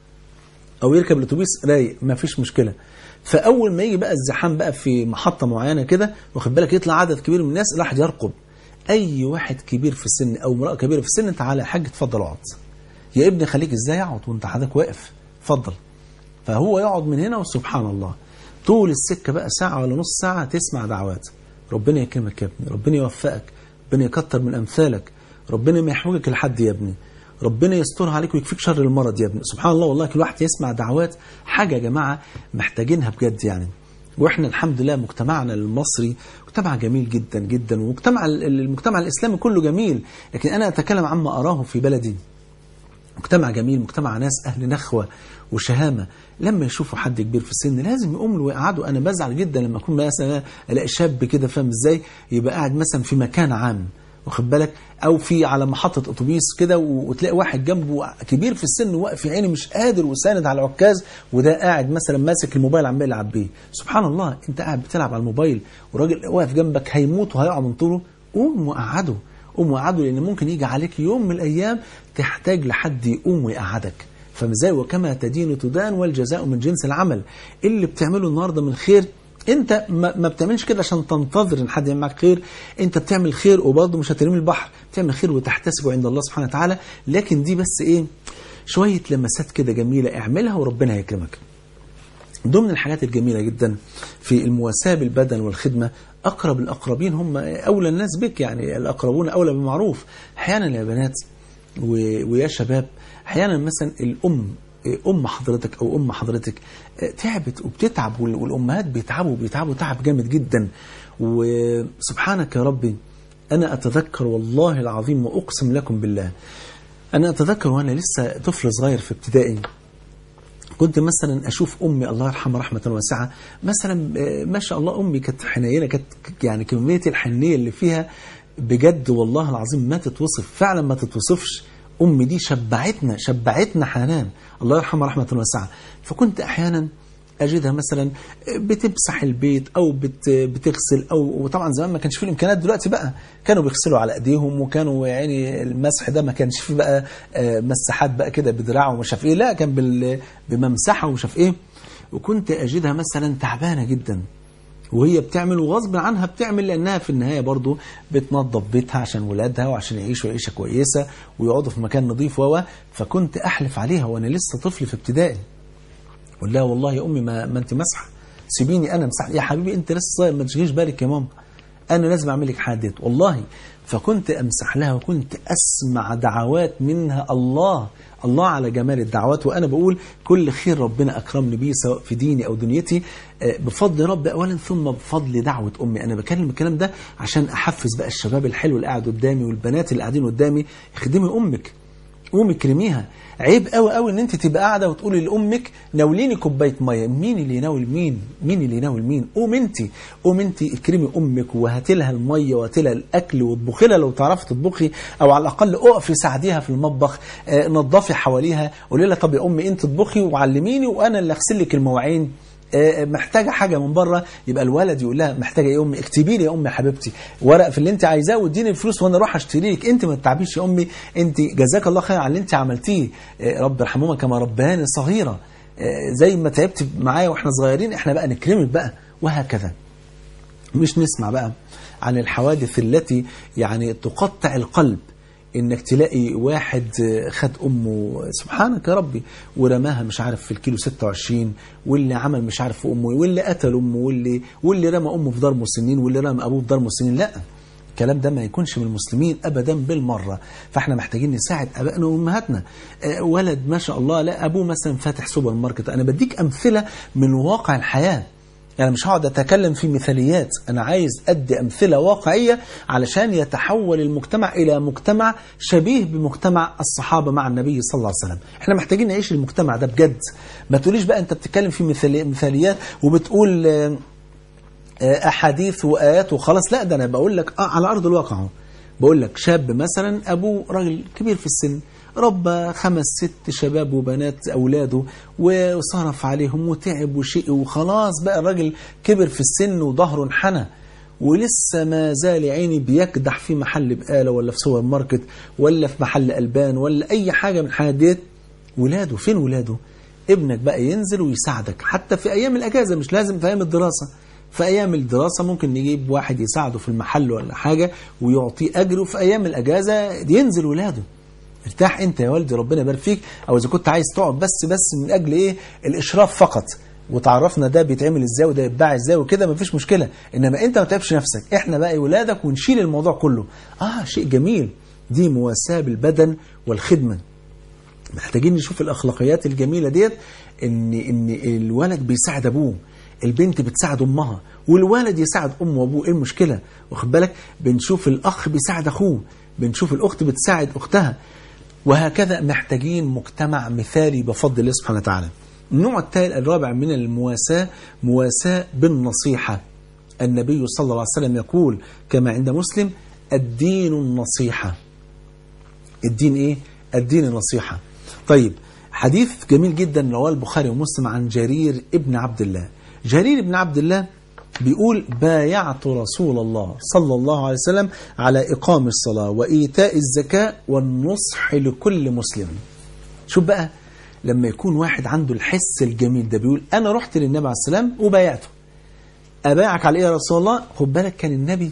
او يركب الاتوبيس رايق ما فيش مشكله فاول ما يجي بقى الزحام بقى في محطه معينه كده واخد بالك يطلع عدد كبير من الناس الواحد يرقب اي واحد كبير في السن او امراه كبيره في السن تعالى يا حاج اتفضل اقعد يا ابني خليك ازاي اقعد وانت حضرتك واقف اتفضل فهو يقعد من هنا وسبحان الله طول السكه بقى ساعه ولا نص ساعه تسمع دعوات ربنا يكرمك يا ابني ربنا يوفقك ربنا يكتر من امثالك ربنا ما يحوجك لحد يا ابني ربنا يسترها عليك ويكفيك شر المرض يا ابني سبحان الله والله كل واحد يسمع دعوات حاجه يا جماعه محتاجينها بجد يعني واحنا الحمد لله مجتمعنا المصري مجتمع جميل جدا جدا ومجتمع المجتمع الاسلامي كله جميل لكن انا اتكلم عما اراه في بلدي مجتمع جميل مجتمع ناس أهل نخوة وشهامة لما يشوفوا حد كبير في السن لازم يقوم له ويقعدوا أنا بزعل جدا لما أكون مثلا ألاقي شاب كده فاهم إزاي يبقى قاعد مثلا في مكان عام واخد بالك او في على محطه اتوبيس كده و- وتلاقي واحد جنبه كبير في السن واقف يا عيني مش قادر وساند على العكاز وده قاعد مثلا ماسك الموبايل عمال يلعب بيه سبحان الله انت قاعد بتلعب على الموبايل وراجل واقف جنبك هيموت وهيقع من طوله قوم وقعده قوم وقعده لان ممكن يجي عليك يوم من الايام تحتاج لحد يقوم ويقعدك فمزاي وكما تدين تدان والجزاء من جنس العمل اللي بتعمله النهارده من خير انت ما, ما بتعملش كده عشان تنتظر ان حد يعمل معاك خير انت بتعمل خير وبرضه مش هترمي البحر بتعمل خير وتحتسبه عند الله سبحانه وتعالى لكن دي بس ايه شويه لمسات كده جميله اعملها وربنا هيكرمك ضمن الحاجات الجميلة جدا في المواساة بالبدن والخدمة أقرب الأقربين هم أولى الناس بك يعني الأقربون أولى بالمعروف أحيانا يا بنات و- ويا شباب أحيانا مثلا الأم أم حضرتك أو أم حضرتك تعبت وبتتعب وال- والأمهات بيتعبوا بيتعبوا تعب جامد جدا وسبحانك يا ربي أنا أتذكر والله العظيم وأقسم لكم بالله أنا أتذكر وأنا لسه طفل صغير في ابتدائي كنت مثلا اشوف امي الله يرحمها رحمه واسعه مثلا آه، ما شاء الله امي كانت حنينه كانت يعني كميه الحنيه اللي فيها بجد والله العظيم ما تتوصف فعلا ما تتوصفش امي دي شبعتنا شبعتنا حنان الله يرحمها رحمه واسعه فكنت احيانا اجدها مثلا بتمسح البيت او بت بتغسل او وطبعا زمان ما كانش فيه الامكانيات دلوقتي بقى كانوا بيغسلوا على ايديهم وكانوا يعني المسح ده ما كانش فيه بقى آه، مساحات بقى كده بدراع ومش عارف ايه لا كان بال- بممسحه ومش عارف ايه وكنت اجدها مثلا تعبانه جدا وهي بتعمل وغصب عنها بتعمل لانها في النهايه برضو بتنظف بيتها عشان ولادها وعشان يعيشوا عيشه كويسه ويقعدوا في مكان نظيف و فكنت احلف عليها وانا لسه طفل في ابتدائي قول لها والله يا امي ما, ما انت مسحه سيبيني انا امسح يا حبيبي انت لسه صغير ما تشغليش بالك يا ماما انا لازم اعمل لك حاجه ديت والله فكنت امسح لها وكنت اسمع دعوات منها الله الله على جمال الدعوات وانا بقول كل خير ربنا اكرمني بيه سواء في ديني او دنيتي آه، بفضل ربي اولا ثم بفضل دعوه امي انا بكلم الكلام ده عشان احفز بقى الشباب الحلو اللي قاعد قدامي والبنات اللي قاعدين قدامي اخدمي امك قومي كرميها عيب قوي قوي ان انت تبقى قاعده وتقولي لامك ناوليني كوبايه ميه مين اللي يناول مين مين اللي يناول مين قوم انت قوم انت اكرمي امك وهاتي لها الميه وهاتي لها الاكل واطبخي لها لو تعرفي تطبخي او على الاقل اقفي ساعديها في المطبخ آه، نظفي حواليها قولي لها طب يا امي انت اطبخي وعلميني وانا اللي اغسل لك المواعين آه، محتاجه حاجه من بره يبقى الولد يقول لها محتاجه ايه يا امي اكتبي لي يا امي يا حبيبتي ورق في اللي انت عايزاه واديني الفلوس وانا اروح اشتري لك انت ما تتعبيش يا امي انت جزاك الله خير على اللي انت عملتيه آه، رب يرحمهما كما رباني صغيره آه، زي ما تعبت معايا واحنا صغيرين احنا بقى نكرمك بقى وهكذا مش نسمع بقى عن الحوادث التي يعني تقطع القلب انك تلاقي واحد خد امه سبحانك يا ربي ورماها مش عارف في الكيلو 26 واللي عمل مش عارف في امه واللي قتل امه واللي واللي رمى امه في دار مسنين واللي رمى ابوه في دار مسنين لا الكلام ده ما يكونش من المسلمين ابدا بالمره فاحنا محتاجين نساعد ابائنا وامهاتنا آه، ولد ما شاء الله لا ابوه مثلا فاتح سوبر ماركت انا بديك امثله من واقع الحياه يعني مش هقعد اتكلم في مثاليات انا عايز ادي امثله واقعيه علشان يتحول المجتمع الى مجتمع شبيه بمجتمع الصحابه مع النبي صلى الله عليه وسلم احنا محتاجين نعيش المجتمع ده بجد ما تقوليش بقى انت بتتكلم في مثالي- مثاليات وبتقول آه، آه، احاديث وايات وخلاص لا ده انا بقول لك اه على ارض الواقع اهو بقول لك شاب مثلا ابوه راجل كبير في السن ربى خمس ست شباب وبنات اولاده وصرف عليهم وتعب وشقي وخلاص بقى الراجل كبر في السن وظهره انحنى ولسه ما زال يا عيني بيكدح في محل بقاله ولا في سوبر ماركت ولا في محل البان ولا اي حاجه من الحاجات ديت ولاده فين ولاده ابنك بقى ينزل ويساعدك حتى في ايام الاجازه مش لازم في ايام الدراسه في ايام الدراسه ممكن نجيب واحد يساعده في المحل ولا حاجه ويعطيه اجر وفي ايام الاجازه ينزل ولاده ارتاح انت يا والدي ربنا يبارك فيك او اذا كنت عايز تقعد بس بس من اجل ايه الاشراف فقط وتعرفنا ده بيتعمل ازاي وده يتباع ازاي وكده مفيش مشكله انما انت ما تعبش نفسك احنا بقى ولادك ونشيل الموضوع كله اه شيء جميل دي مواساه بالبدن والخدمه محتاجين نشوف الاخلاقيات الجميله ديت ان ان الولد بيساعد ابوه البنت بتساعد امها والولد يساعد امه وابوه ايه المشكله واخد بالك بنشوف الاخ بيساعد اخوه بنشوف الاخت بتساعد اختها وهكذا محتاجين مجتمع مثالي بفضل الله سبحانه وتعالى النوع الثالث الرابع من المواساة مواساة بالنصيحة النبي صلى الله عليه وسلم يقول كما عند مسلم الدين النصيحة الدين ايه الدين النصيحة طيب حديث جميل جدا رواه البخاري ومسلم عن جرير ابن عبد الله جرير ابن عبد الله بيقول بايعت رسول الله صلى الله عليه وسلم على إقام الصلاة وإيتاء الزكاة والنصح لكل مسلم شوف بقى لما يكون واحد عنده الحس الجميل ده بيقول أنا رحت للنبي عليه السلام وبايعته أبايعك على إيه يا رسول الله خد بالك كان النبي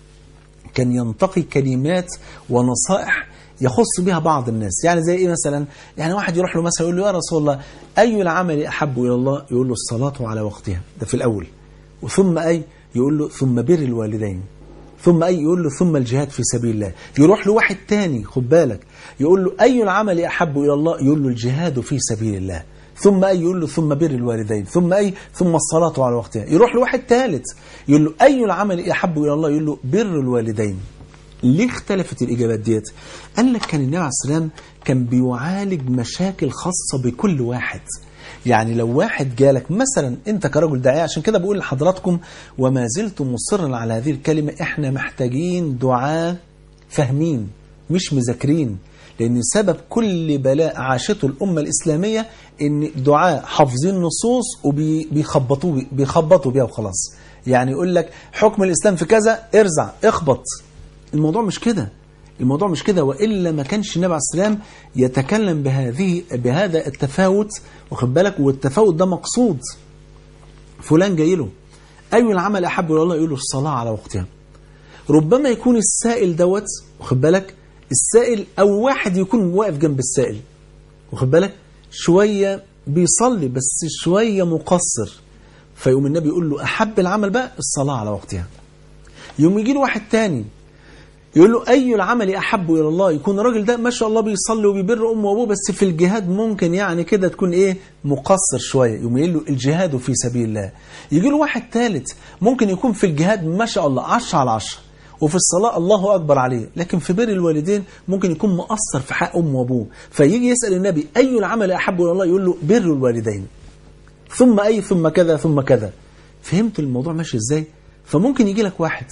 كان ينتقي كلمات ونصائح يخص بها بعض الناس يعني زي ايه مثلا يعني واحد يروح له مثلا يقول له يا رسول الله اي العمل احب الى الله يقول له الصلاه على وقتها ده في الاول وثم اي يقول له ثم بر الوالدين ثم اي يقول له ثم الجهاد في سبيل الله يروح له واحد تاني خد بالك يقول له اي العمل احب الى الله يقول له الجهاد في سبيل الله ثم اي يقول له ثم بر الوالدين ثم اي ثم الصلاه على وقتها يروح له واحد ثالث يقول له اي العمل احب الى الله يقول له بر الوالدين ليه اختلفت الإجابات ديت قال لك كان النبي عليه السلام كان بيعالج مشاكل خاصة بكل واحد يعني لو واحد جالك مثلا انت كرجل داعية عشان كده بقول لحضراتكم وما زلت مصرا على هذه الكلمة احنا محتاجين دعاء فاهمين مش مذاكرين لأن سبب كل بلاء عاشته الأمة الإسلامية إن دعاء حافظين نصوص وبيخبطوا بيخبطوا بيها وخلاص يعني يقول لك حكم الإسلام في كذا ارزع اخبط الموضوع مش كده الموضوع مش كده وإلا ما كانش النبي عليه السلام يتكلم بهذه بهذا التفاوت واخد بالك والتفاوت ده مقصود فلان جاي له أي العمل أحب إلى الله يقول له الصلاة على وقتها ربما يكون السائل دوت واخد بالك السائل أو واحد يكون واقف جنب السائل واخد بالك شوية بيصلي بس شوية مقصر فيقوم النبي يقول له أحب العمل بقى الصلاة على وقتها يوم يجي له واحد تاني يقول له أي العمل أحب إلى الله يكون الراجل ده ما شاء الله بيصلي وبيبر أمه وأبوه بس في الجهاد ممكن يعني كده تكون إيه مقصر شوية يقوم يقول له الجهاد في سبيل الله يجي له واحد ثالث ممكن يكون في الجهاد ما شاء الله 10 على 10 وفي الصلاة الله أكبر عليه لكن في بر الوالدين ممكن يكون مقصر في حق أمه وأبوه فيجي يسأل النبي أي العمل أحب إلى الله يقول له بر الوالدين ثم أي ثم كذا ثم كذا فهمت الموضوع ماشي إزاي فممكن يجي لك واحد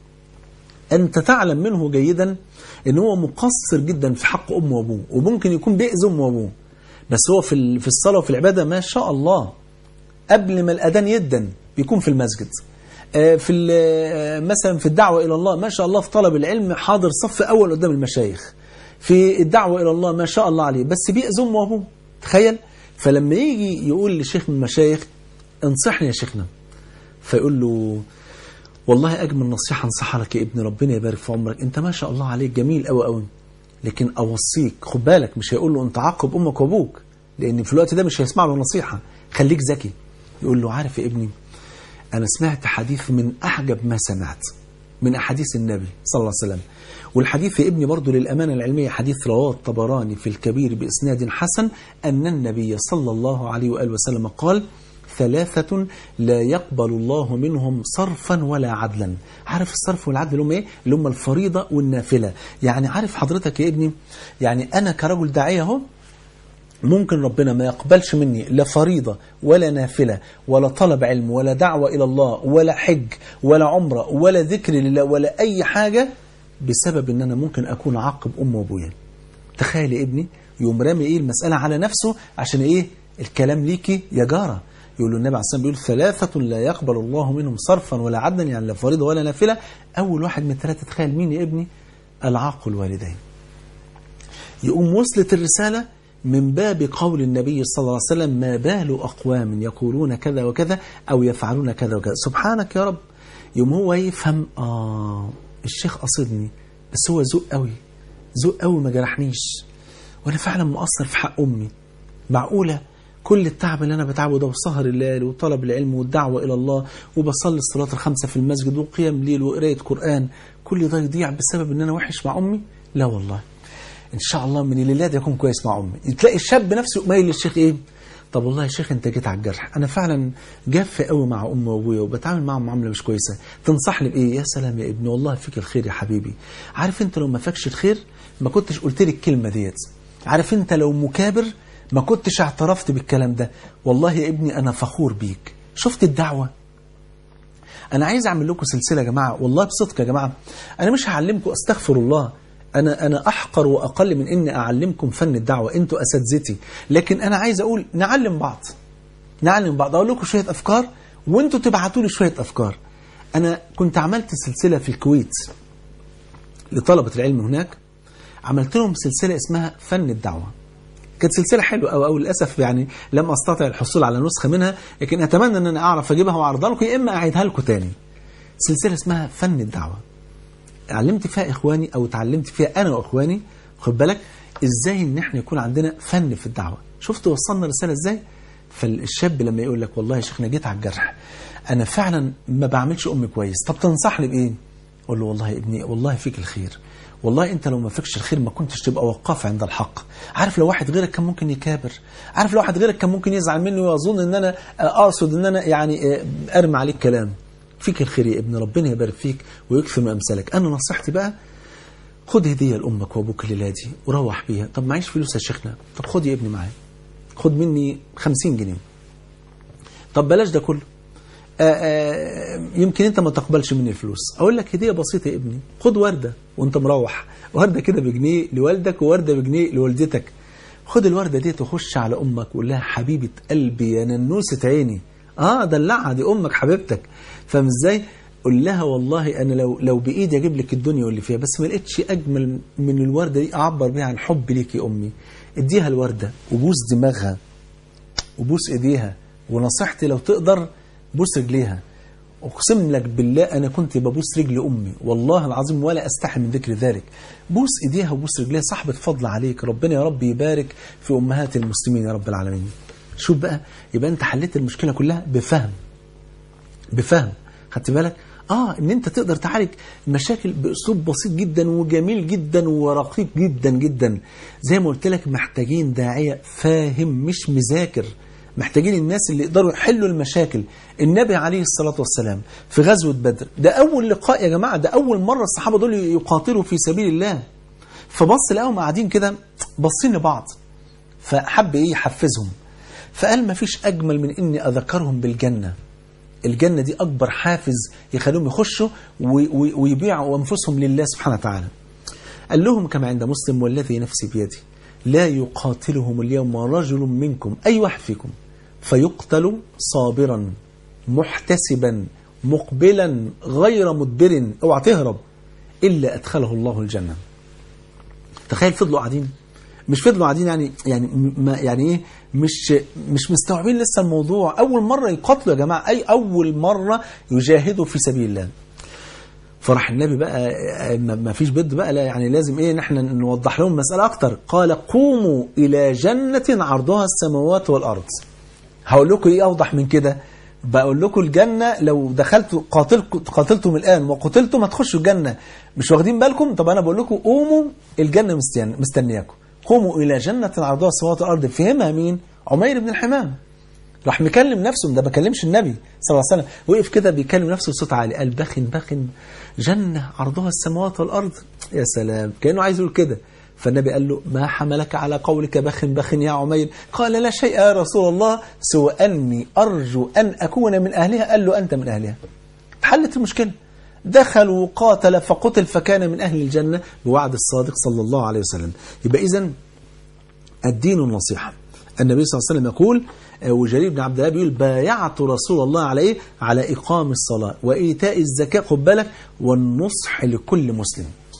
أنت تعلم منه جيدا أن هو مقصر جدا في حق أمه وأبوه وممكن يكون بيأذي أمه وأبوه بس هو في في الصلاة وفي العبادة ما شاء الله قبل ما الأذان يدن بيكون في المسجد في مثلا في الدعوة إلى الله ما شاء الله في طلب العلم حاضر صف أول قدام المشايخ في الدعوة إلى الله ما شاء الله عليه بس بيأذي أمه وأبوه تخيل فلما يجي يقول لشيخ من المشايخ انصحني يا شيخنا فيقول له والله أجمل نصيحة انصحها لك يا ابني ربنا يبارك في عمرك أنت ما شاء الله عليك جميل قوي قوي لكن أوصيك خد بالك مش هيقول له أنت عاقب أمك وأبوك لأن في الوقت ده مش هيسمع له نصيحة خليك ذكي يقول له عارف يا ابني أنا سمعت حديث من أعجب ما سمعت من أحاديث النبي صلى الله عليه وسلم والحديث يا ابني برضه للأمانة العلمية حديث رواه الطبراني في الكبير بإسناد حسن أن النبي صلى الله عليه وآله وسلم قال ثلاثة لا يقبل الله منهم صرفا ولا عدلا عارف الصرف والعدل اللي هم ايه اللي هم الفريضة والنافلة يعني عارف حضرتك يا ابني يعني أنا كرجل داعية اهو ممكن ربنا ما يقبلش مني لا فريضة ولا نافلة ولا طلب علم ولا دعوة إلى الله ولا حج ولا عمرة ولا ذكر لله ولا أي حاجة بسبب أن أنا ممكن أكون عاقب أم وأبويا تخيل يا ابني يوم رامي إيه المسألة على نفسه عشان إيه الكلام ليكي يا جارة يقول له النبي عليه الصلاة والسلام بيقول ثلاثة لا يقبل الله منهم صرفا ولا عدلا يعني لا فريضة ولا نافلة أول واحد من الثلاثة تخيل مين يا ابني العاق الوالدين يقوم وصلت الرسالة من باب قول النبي صلى الله عليه وسلم ما بال أقوام يقولون كذا وكذا أو يفعلون كذا وكذا سبحانك يا رب يوم هو يفهم آه الشيخ قصدني بس هو ذوق قوي ذوق قوي ما جرحنيش وأنا فعلا مقصر في حق أمي معقولة كل التعب اللي أنا بتعبه ده وسهر الليل وطلب العلم والدعوة إلى الله وبصلي الصلاة الخمسة في المسجد وقيام ليل وقراية قرآن كل ده يضيع بسبب إن أنا وحش مع أمي لا والله ان شاء الله من الليلات يكون كويس مع امي تلاقي الشاب نفسه مايل للشيخ ايه طب والله يا شيخ انت جيت على الجرح انا فعلا جاف قوي مع امي وابويا وبتعامل معاهم معامله مش كويسه تنصحني بايه يا سلام يا ابني والله فيك الخير يا حبيبي عارف انت لو ما فاكش الخير ما كنتش قلت لي الكلمه ديت عارف انت لو مكابر ما كنتش اعترفت بالكلام ده والله يا ابني انا فخور بيك شفت الدعوه انا عايز اعمل لكم سلسله يا جماعه والله بصدق يا جماعه انا مش هعلمكم استغفر الله أنا أنا أحقر وأقل من إني أعلمكم فن الدعوة أنتوا أساتذتي لكن أنا عايز أقول نعلم بعض نعلم بعض أقول لكم شوية أفكار وأنتوا تبعتوا لي شوية أفكار أنا كنت عملت سلسلة في الكويت لطلبة العلم هناك عملت لهم سلسلة اسمها فن الدعوة كانت سلسلة حلوة أو, أو للأسف يعني لم أستطع الحصول على نسخة منها لكن أتمنى أن أنا أعرف أجيبها وأعرضها لكم يا إما أعيدها لكم تاني سلسلة اسمها فن الدعوة علمت فيها إخواني أو اتعلمت فيها أنا وإخواني خد بالك إزاي إن إحنا يكون عندنا فن في الدعوة شفت وصلنا رسالة إزاي فالشاب لما يقول لك والله يا شيخنا جيت على الجرح أنا فعلا ما بعملش أمي كويس طب تنصحني بإيه أقول له والله يا ابني والله فيك الخير والله انت لو ما فيكش الخير ما كنتش تبقى وقاف عند الحق عارف لو واحد غيرك كان ممكن يكابر عارف لو واحد غيرك كان ممكن يزعل مني ويظن ان انا اقصد ان انا يعني ارمي عليك كلام فيك الخير يا ابن ربنا يبارك فيك ويكفي من امثالك انا نصيحتي بقى خد هدية لأمك وأبوك الليلة دي وروح بيها طب معيش فلوس يا شيخنا طب خد يا ابني معايا خد مني خمسين جنيه طب بلاش ده كله آآ آآ يمكن انت ما تقبلش مني الفلوس اقول لك هديه بسيطه يا ابني خد ورده وانت مروح ورده كده بجنيه لوالدك وورده بجنيه لوالدتك خد الورده دي تخش على امك وقول لها حبيبه قلبي يا ننوسه عيني اه دلعها دي امك حبيبتك فاهم ازاي قول لها والله انا لو لو بايدي اجيب لك الدنيا واللي فيها بس ما لقيتش اجمل من الورده دي اعبر بيها عن حبي ليك يا امي اديها الورده وبوس دماغها وبوس ايديها ونصيحتي لو تقدر بوس رجليها اقسم لك بالله انا كنت ببوس رجل امي والله العظيم ولا استحي من ذكر ذلك بوس ايديها وبوس رجليها صاحبه فضل عليك ربنا يا رب يبارك في امهات المسلمين يا رب العالمين شوف بقى يبقى انت حليت المشكله كلها بفهم بفهم خدت بالك اه ان انت تقدر تعالج المشاكل باسلوب بسيط جدا وجميل جدا ورقيق جدا جدا زي ما قلت لك محتاجين داعيه فاهم مش مذاكر محتاجين الناس اللي يقدروا يحلوا المشاكل النبي عليه الصلاة والسلام في غزوة بدر ده أول لقاء يا جماعة ده أول مرة الصحابة دول يقاتلوا في سبيل الله فبص لقاهم قاعدين كده باصين لبعض فحب إيه يحفزهم فقال ما فيش أجمل من إني أذكرهم بالجنة الجنة دي أكبر حافز يخليهم يخشوا ويبيعوا أنفسهم لله سبحانه وتعالى قال لهم كما عند مسلم والذي نفسي بيدي لا يقاتلهم اليوم رجل منكم أي واحد فيكم فيقتل صابرا محتسبا مقبلا غير مدبر اوعى تهرب إلا أدخله الله الجنة تخيل فضلوا قاعدين مش فضلوا قاعدين يعني يعني ما يعني ايه مش مش مستوعبين لسه الموضوع اول مره يقاتلوا يا جماعه اي اول مره يجاهدوا في سبيل الله فراح النبي بقى ما فيش بد بقى لا يعني لازم ايه نحن نوضح لهم مسألة اكتر قال قوموا الى جنة عرضها السماوات والارض هقول لكم ايه اوضح من كده بقول لكم الجنة لو دخلتوا قاتلكم قاتلتم الان وقتلتم هتخشوا الجنة مش واخدين بالكم طب انا بقول لكم قوموا الجنة مستنياكم قوموا الى جنة عرضها السماوات والارض فهمها مين عمير بن الحمام راح مكلم نفسه ده ما كلمش النبي صلى الله عليه وسلم وقف كده بيكلم نفسه بصوت عالي قال بخن بخن جنة عرضها السماوات والأرض يا سلام كأنه عايز يقول كده فالنبي قال له ما حملك على قولك بخن بخن يا عمير قال لا شيء يا رسول الله سوى أني أرجو أن أكون من أهلها قال له أنت من أهلها حلت المشكلة دخل وقاتل فقتل فكان من أهل الجنة بوعد الصادق صلى الله عليه وسلم يبقى إذن الدين النصيحة النبي صلى الله عليه وسلم يقول وجرير بن عبد الله بيقول بايعت رسول الله على ايه؟ على اقام الصلاه وايتاء الزكاه خد بالك والنصح لكل مسلم.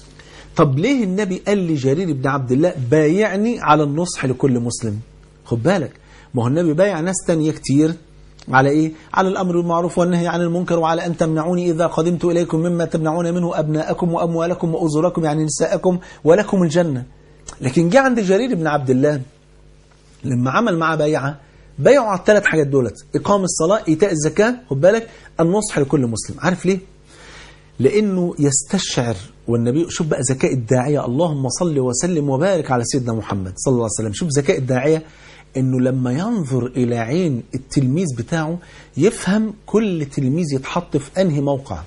طب ليه النبي قال لجرير بن عبد الله بايعني على النصح لكل مسلم؟ خد بالك ما هو النبي بايع ناس تانية كتير على ايه؟ على الامر بالمعروف والنهي عن المنكر وعلى ان تمنعوني اذا قدمت اليكم مما تمنعون منه ابناءكم واموالكم واجوركم يعني نساءكم ولكم الجنه. لكن جه عند جرير بن عبد الله لما عمل معاه بيعه بيعوا على الثلاث حاجات دولت إقام الصلاة إيتاء الزكاة خد بالك النصح لكل مسلم عارف ليه؟ لأنه يستشعر والنبي شوف بقى ذكاء الداعية اللهم صل وسلم وبارك على سيدنا محمد صلى الله عليه وسلم شوف ذكاء الداعية انه لما ينظر الى عين التلميذ بتاعه يفهم كل تلميذ يتحط في انهي موقع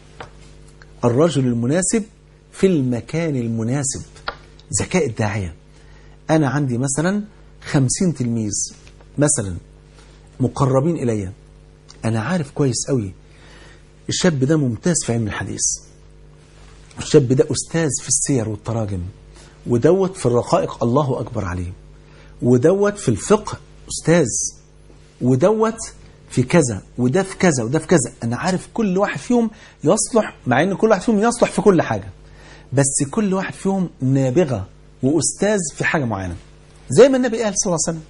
الرجل المناسب في المكان المناسب ذكاء الداعية انا عندي مثلا خمسين تلميذ مثلا مقربين إلي أنا عارف كويس قوي الشاب ده ممتاز في علم الحديث الشاب ده أستاذ في السير والتراجم ودوت في الرقائق الله أكبر عليه ودوت في الفقه أستاذ ودوت في كذا وده في كذا وده في كذا أنا عارف كل واحد فيهم يصلح مع أن كل واحد فيهم يصلح في كل حاجة بس كل واحد فيهم نابغة وأستاذ في حاجة معينة زي ما النبي قال صلى الله عليه وسلم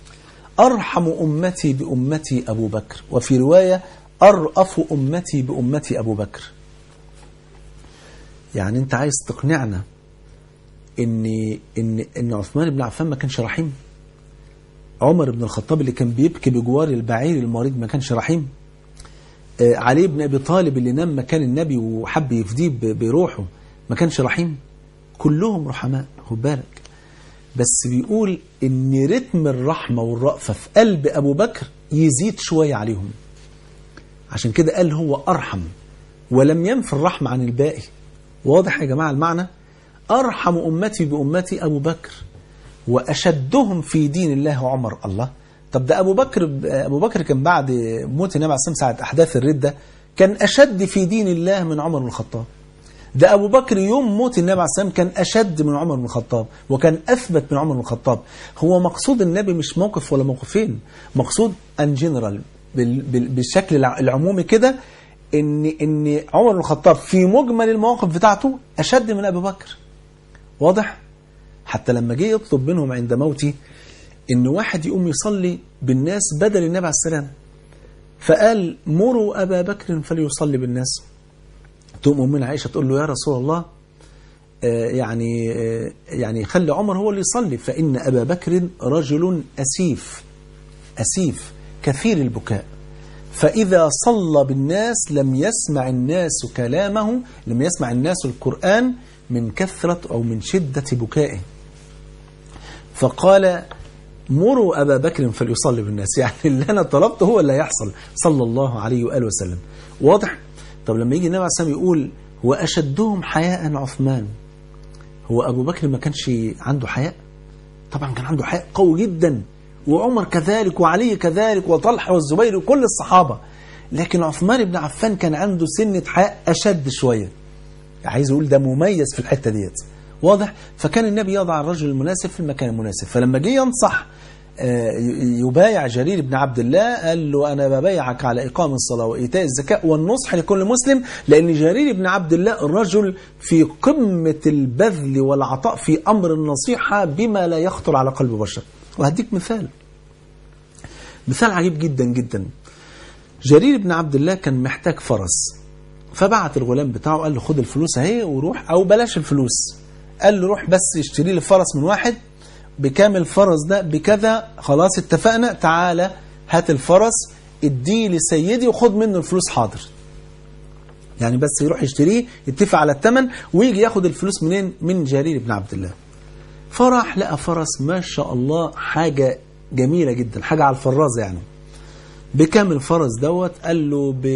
أرحم أمتي بأمتي أبو بكر وفي رواية أرأف أمتي بأمتي أبو بكر يعني أنت عايز تقنعنا إن إن إن عثمان بن عفان ما كانش رحيم عمر بن الخطاب اللي كان بيبكي بجوار البعير المريض ما كانش رحيم آه علي بن أبي طالب اللي نام مكان النبي وحب يفديه بروحه ما كانش رحيم كلهم رحماء خد بالك بس بيقول ان رتم الرحمة والرأفة في قلب أبو بكر يزيد شوية عليهم عشان كده قال هو أرحم ولم ينفي الرحمة عن الباقي واضح يا جماعة المعنى أرحم أمتي بأمتي أبو بكر وأشدهم في دين الله عمر الله طب ده أبو بكر أبو بكر كان بعد موت النبي عليه الصلاة والسلام ساعة أحداث الردة كان أشد في دين الله من عمر بن الخطاب ده أبو بكر يوم موت النبي عليه الصلاة والسلام كان أشد من عمر بن الخطاب وكان أثبت من عمر بن الخطاب هو مقصود النبي مش موقف ولا موقفين مقصود أن جنرال بالشكل الع- العمومي كده ان ان عمر بن الخطاب في مجمل المواقف بتاعته اشد من ابي بكر واضح حتى لما جه يطلب منهم عند موته ان واحد يقوم يصلي بالناس بدل النبي عليه السلام فقال مروا ابا بكر فليصلي بالناس تقوم امنا عائشه تقول له يا رسول الله آه، يعني آه، يعني خلي عمر هو اللي يصلي فان ابا بكر رجل اسيف اسيف كثير البكاء فإذا صلى بالناس لم يسمع الناس كلامه لم يسمع الناس القرآن من كثرة أو من شدة بكائه فقال مروا أبا بكر فليصلي بالناس يعني اللي أنا طلبته هو اللي هيحصل صلى الله عليه وآله وسلم واضح؟ طب لما يجي النبي عليه الصلاة والسلام يقول وأشدهم حياء عثمان هو أبو بكر ما كانش عنده حياء طبعا كان عنده حياء قوي جدا وعمر كذلك وعلي كذلك وطلحة والزبير وكل الصحابة لكن عثمان بن عفان كان عنده سنة حياء أشد شوية عايز يقول ده مميز في الحتة ديت واضح فكان النبي يضع الرجل المناسب في المكان المناسب فلما جه ينصح آه، ي- يبايع جرير بن عبد الله قال له أنا ببايعك على إقام الصلاة وإيتاء الزكاة والنصح لكل مسلم لأن جرير بن عبد الله رجل في قمة البذل والعطاء في أمر النصيحة بما لا يخطر على قلب بشر وهديك مثال مثال عجيب جدا جدا جرير بن عبد الله كان محتاج فرس فبعت الغلام بتاعه قال له خد الفلوس اهي وروح او بلاش الفلوس قال له روح بس اشتري لي فرس من واحد بكام الفرس ده بكذا خلاص اتفقنا تعالى هات الفرس اديه لسيدي وخد منه الفلوس حاضر يعني بس يروح يشتريه يتفق على الثمن ويجي ياخد الفلوس منين من جرير بن عبد الله فراح لقى فرس ما شاء الله حاجة جميلة جدا حاجة على الفرازة يعني بكام الفرس دوت قال له ب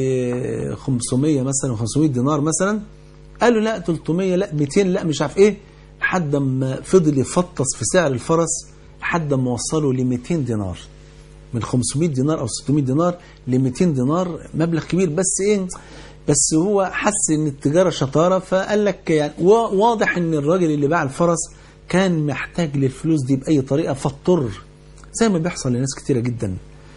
500 مثلا 500 دينار مثلا قال له لا 300 لا 200 لا مش عارف ايه لحد ما فضل يفطس في سعر الفرس لحد ما وصله ل 200 دينار من 500 دينار او 600 دينار ل 200 دينار مبلغ كبير بس ايه بس هو حس ان التجاره شطاره فقال لك يعني وا- واضح ان الراجل اللي باع الفرس كان محتاج للفلوس دي باي طريقه فاضطر زي ما بيحصل لناس كتيره جدا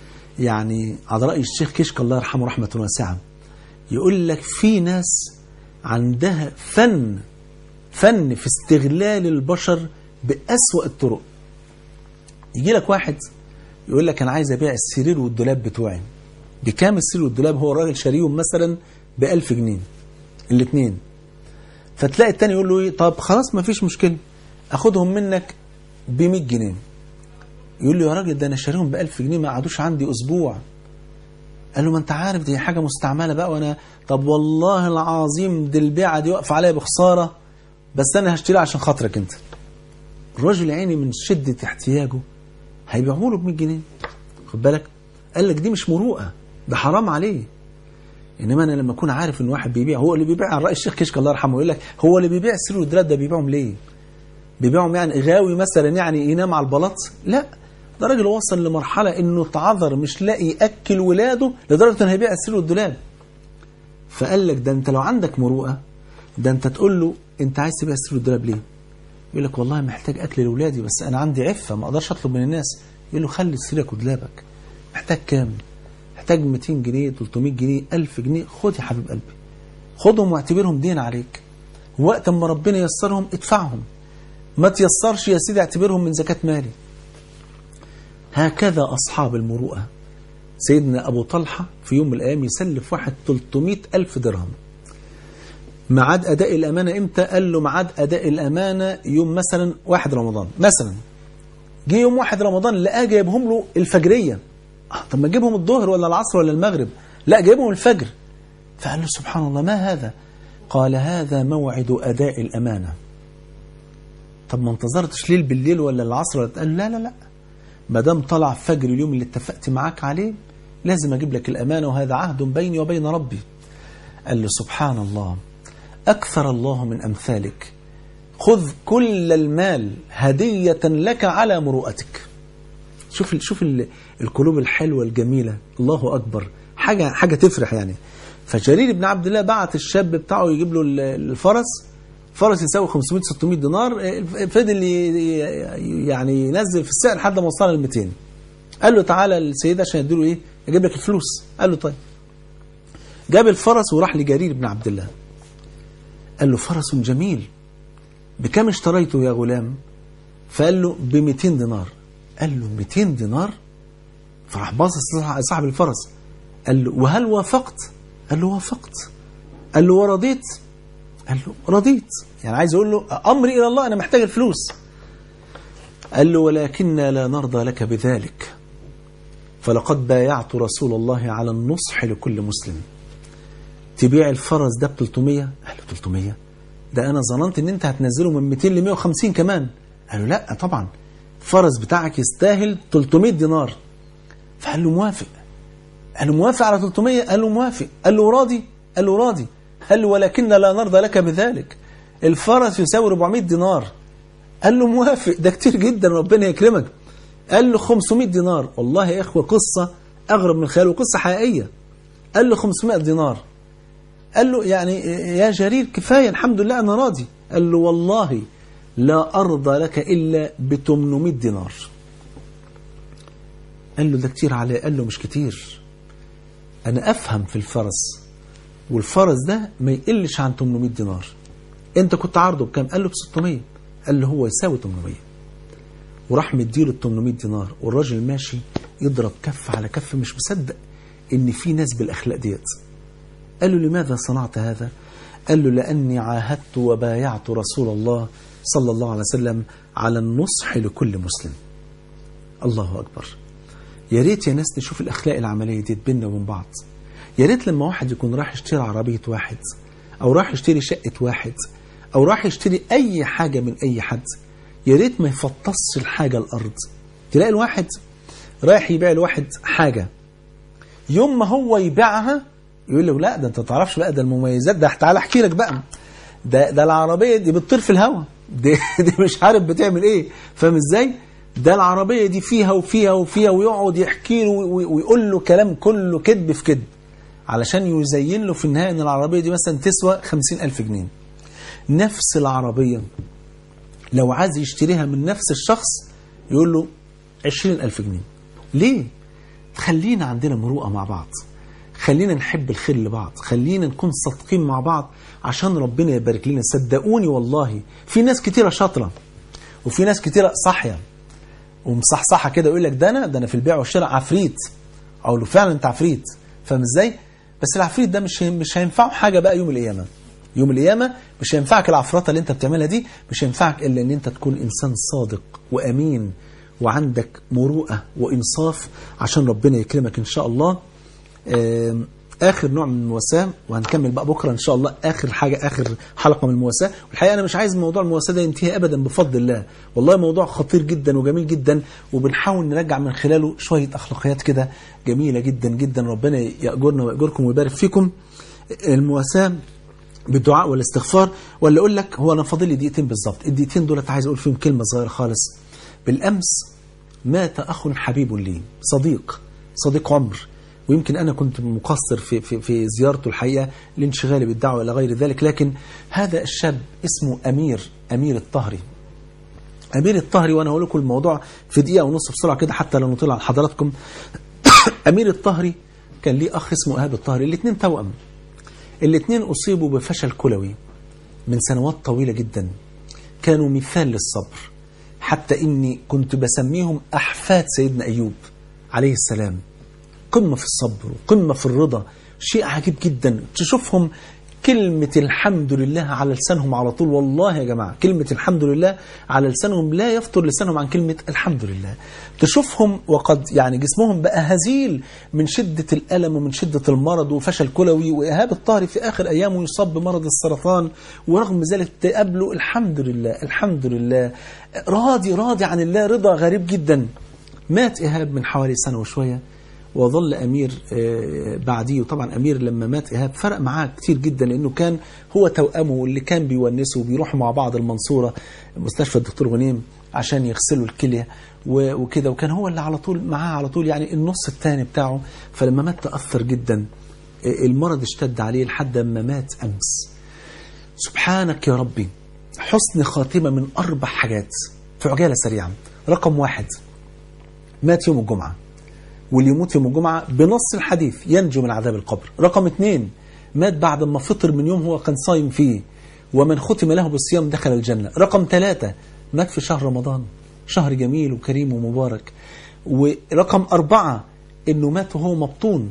يعني على راي الشيخ كشك الله يرحمه رحمه واسعه يقول لك في ناس عندها فن فن في استغلال البشر بأسوأ الطرق يجي لك واحد يقول لك انا عايز ابيع السرير والدولاب بتوعي بكام السرير والدولاب هو الراجل شاريهم مثلا ب 1000 جنيه الاثنين فتلاقي التاني يقول له ايه طب خلاص ما فيش مشكله اخدهم منك ب 100 جنيه يقول له يا راجل ده انا شاريهم ب 1000 جنيه ما قعدوش عندي اسبوع قال له ما انت عارف دي حاجه مستعمله بقى وانا طب والله العظيم دي البيعه دي واقفه عليا بخساره بس انا هشتريها عشان خاطرك انت الراجل يا عيني من شده احتياجه هيبيعه له ب 100 جنيه خد بالك قال لك دي مش مروءه ده حرام عليه انما انا لما اكون عارف ان واحد بيبيع هو اللي بيبيع على راي الشيخ كشك الله يرحمه يقول لك هو اللي بيبيع السرير والدولاب ده بيبيعهم ليه؟ بيبيعهم يعني غاوي مثلا يعني ينام على البلاط؟ لا ده راجل وصل لمرحله انه اتعذر مش لاقي ياكل ولاده لدرجه انه هيبيع السرير والدولاب. فقال لك ده انت لو عندك مروءه ده انت تقول له انت عايز تبيع السرير والدولاب ليه؟ يقول لك والله محتاج اكل لاولادي بس انا عندي عفه ما اقدرش اطلب من الناس. يقول له خلي سريرك ودولابك. محتاج كام؟ محتاج 200 جنيه 300 جنيه 1000 جنيه خد يا حبيب قلبي. خدهم واعتبرهم دين عليك. وقت ما ربنا يسرهم ادفعهم. ما تيسرش يا سيدي اعتبرهم من زكاة مالي. هكذا أصحاب المروءة. سيدنا أبو طلحة في يوم من الأيام يسلف واحد 300 ألف درهم. ميعاد أداء الأمانة إمتى؟ قال له ميعاد أداء الأمانة يوم مثلا واحد رمضان مثلا. جه يوم واحد رمضان لقاه جايبهم له الفجرية. آه، طب ما تجيبهم الظهر ولا العصر ولا المغرب؟ لا جايبهم الفجر. فقال له سبحان الله ما هذا؟ قال هذا موعد أداء الأمانة. طب ما انتظرتش ليل بالليل ولا العصر ولا قال لا لا لا ما دام طلع فجر اليوم اللي اتفقت معاك عليه لازم اجيب لك الامانه وهذا عهد بيني وبين ربي قال له سبحان الله اكثر الله من امثالك خذ كل المال هدية لك على مروءتك شوف ال شوف ال القلوب الحلوة الجميلة الله أكبر حاجة حاجة تفرح يعني فجرير بن عبد الله بعت الشاب بتاعه يجيب له ال- الفرس فرس يساوي 500 600 دينار اه، فضل ي- يعني ينزل في السعر لحد ما وصل ل 200 قال له تعالى السيد عشان يديله ايه يجيب لك الفلوس قال له طيب جاب الفرس وراح لجرير بن عبد الله قال له فرس جميل بكم اشتريته يا غلام فقال له ب 200 دينار قال له 200 دينار فراح باصص صاحب الفرس قال له وهل وافقت قال له وافقت قال له ورضيت قال له رضيت يعني عايز اقول له امري الى الله انا محتاج الفلوس قال له ولكننا لا نرضى لك بذلك فلقد بايعت رسول الله على النصح لكل مسلم تبيع الفرس ده ب 300 قال له 300 ده انا ظننت ان انت هتنزله من 200 ل 150 كمان قال له لا طبعا الفرس بتاعك يستاهل 300 دينار فقال له موافق قال له موافق على 300 قال له موافق قال له راضي قال له راضي قال له ولكن لا نرضى لك بذلك الفرس يساوي 400 دينار قال له موافق ده كتير جدا ربنا يكرمك قال له 500 دينار والله يا اخوه قصه اغرب من الخيال وقصه حقيقيه قال له 500 دينار قال له يعني يا جرير كفايه الحمد لله انا راضي قال له والله لا ارضى لك الا ب 800 دينار قال له ده كتير عليه قال له مش كتير انا افهم في الفرس والفرس ده ما يقلش عن 800 دينار انت كنت عارضه بكام قال له ب 600 قال له هو يساوي 800 وراح مديله ال 800 دينار والراجل ماشي يضرب كف على كف مش مصدق ان في ناس بالاخلاق ديت قال له لماذا صنعت هذا قال له لاني عاهدت وبايعت رسول الله صلى الله عليه وسلم على النصح لكل مسلم الله اكبر يا ريت يا ناس نشوف الاخلاق العمليه دي بيننا وبين بعض يا ريت لما واحد يكون راح يشتري عربيه واحد او راح يشتري شقه واحد او راح يشتري اي حاجه من اي حد يا ريت ما يفطسش الحاجه الارض تلاقي الواحد رايح يبيع لواحد حاجه يوم ما هو يبيعها يقول له لا ده انت ما تعرفش بقى ده المميزات ده تعالى احكي لك بقى ده ده العربيه دي بتطير في الهواء دي, دي مش عارف بتعمل ايه فاهم ازاي ده العربيه دي فيها وفيها وفيها ويقعد يحكي له وي- ويقول له كلام كله كذب في كذب علشان يزين له في النهايه ان العربيه دي مثلا تسوى خمسين ألف جنيه نفس العربيه لو عايز يشتريها من نفس الشخص يقول له عشرين ألف جنيه ليه؟ خلينا عندنا مروءة مع بعض خلينا نحب الخير لبعض خلينا نكون صادقين مع بعض عشان ربنا يبارك لنا صدقوني والله في ناس كتيرة شاطرة وفي ناس كتيرة صاحية ومصحصحة كده يقول لك ده انا ده انا في البيع والشراء عفريت اقول له فعلا انت عفريت فاهم ازاي بس العفريت ده مش مش هينفعه حاجه بقى يوم القيامه يوم القيامه مش هينفعك العفرطه اللي انت بتعملها دي مش هينفعك الا ان انت تكون انسان صادق وامين وعندك مروءه وانصاف عشان ربنا يكرمك ان شاء الله آم، اخر نوع من المواساه وهنكمل بقى بكره ان شاء الله اخر حاجه اخر حلقه من المواساه والحقيقه انا مش عايز موضوع المواساه ده ينتهي ابدا بفضل الله والله موضوع خطير جدا وجميل جدا وبنحاول نرجع من خلاله شويه اخلاقيات كده جميله جدا جدا ربنا ياجرنا وياجركم ويبارك فيكم المواساه بالدعاء والاستغفار ولا اقول لك هو انا فاضل لي دقيقتين بالظبط الدقيقتين دولت عايز اقول فيهم كلمه صغيره خالص بالامس مات اخ حبيب لي صديق صديق عمر ويمكن انا كنت مقصر في في في زيارته الحقيقه لانشغالي بالدعوه الى غير ذلك لكن هذا الشاب اسمه امير امير الطهري امير الطهري وانا هقول لكم الموضوع في دقيقه ونص بسرعه كده حتى لو نطلع على حضراتكم امير الطهري كان ليه اخ اسمه ايهاب الطهري الاثنين توأم الاثنين اصيبوا بفشل كلوي من سنوات طويله جدا كانوا مثال للصبر حتى اني كنت بسميهم احفاد سيدنا ايوب عليه السلام قمه في الصبر وقمه في الرضا شيء عجيب جدا تشوفهم كلمة الحمد لله على لسانهم على طول والله يا جماعة كلمة الحمد لله على لسانهم لا يفطر لسانهم عن كلمة الحمد لله تشوفهم وقد يعني جسمهم بقى هزيل من شدة الألم ومن شدة المرض وفشل كلوي وإيهاب الطهري في آخر أيامه يصاب بمرض السرطان ورغم ذلك تقابله الحمد لله الحمد لله راضي راضي عن الله رضا غريب جدا مات إيهاب من حوالي سنة وشوية وظل أمير آه، بعديه وطبعا أمير لما مات إيهاب فرق معاه كتير جدا لأنه كان هو توأمه اللي كان بيونسه وبيروحوا مع بعض المنصورة مستشفى الدكتور غنيم عشان يغسلوا الكلية و- وكده وكان هو اللي على طول معاه على طول يعني النص الثاني بتاعه فلما مات تأثر جدا آه، المرض اشتد عليه لحد ما مات أمس سبحانك يا ربي حسن خاتمة من أربع حاجات في عجالة سريعة رقم واحد مات يوم الجمعة واللي يموت يوم الجمعة بنص الحديث ينجو من عذاب القبر رقم اثنين مات بعد ما فطر من يوم هو كان صايم فيه ومن ختم له بالصيام دخل الجنة رقم ثلاثة مات في شهر رمضان شهر جميل وكريم ومبارك ورقم أربعة إنه مات وهو مبطون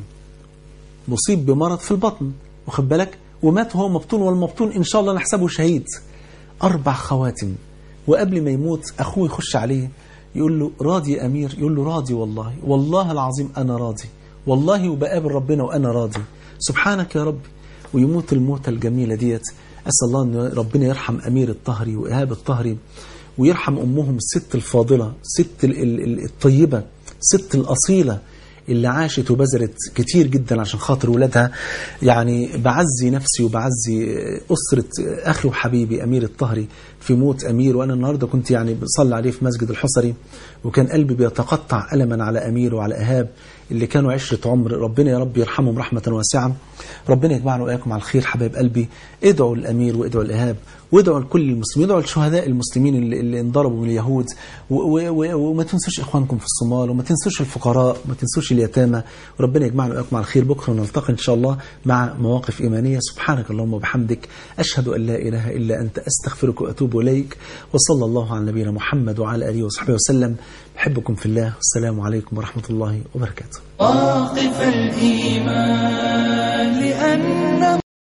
مصيب بمرض في البطن واخد بالك ومات وهو مبطون والمبطون ان شاء الله نحسبه شهيد اربع خواتم وقبل ما يموت اخوه يخش عليه يقول له راضي يا امير يقول له راضي والله والله العظيم انا راضي والله وبقابل ربنا وانا راضي سبحانك يا رب ويموت الموتة الجميلة ديت أسأل الله أن ربنا يرحم أمير الطهري وإيهاب الطهري ويرحم أمهم الست الفاضلة ست ال- ال- ال- الطيبة ست الأصيلة اللي عاشت وبذلت كتير جدا عشان خاطر ولادها يعني بعزي نفسي وبعزي أسرة أخي وحبيبي أمير الطهري في موت أمير وأنا النهاردة كنت يعني بصلي عليه في مسجد الحصري وكان قلبي بيتقطع ألما على أمير وعلى إيهاب اللي كانوا عشرة عمر ربنا يا رب يرحمهم رحمة واسعة ربنا يجمعنا وإياكم على الخير حبايب قلبي ادعوا للأمير وادعوا لإيهاب وادعوا لكل المسلمين ادعوا لشهداء المسلمين اللي, اللي انضربوا من اليهود و- و- و- وما تنسوش إخوانكم في الصومال وما تنسوش الفقراء وما تنسوش اليتامى وربنا يجمعنا وإياكم على الخير بكرة نلتقي إن شاء الله مع مواقف إيمانية سبحانك اللهم وبحمدك أشهد أن لا إله إلا أنت أستغفرك وأتوب إليك وصلى الله على نبينا محمد وعلى آله وصحبه وسلم بحبكم في الله والسلام عليكم ورحمة الله وبركاته واقف الإيمان لأن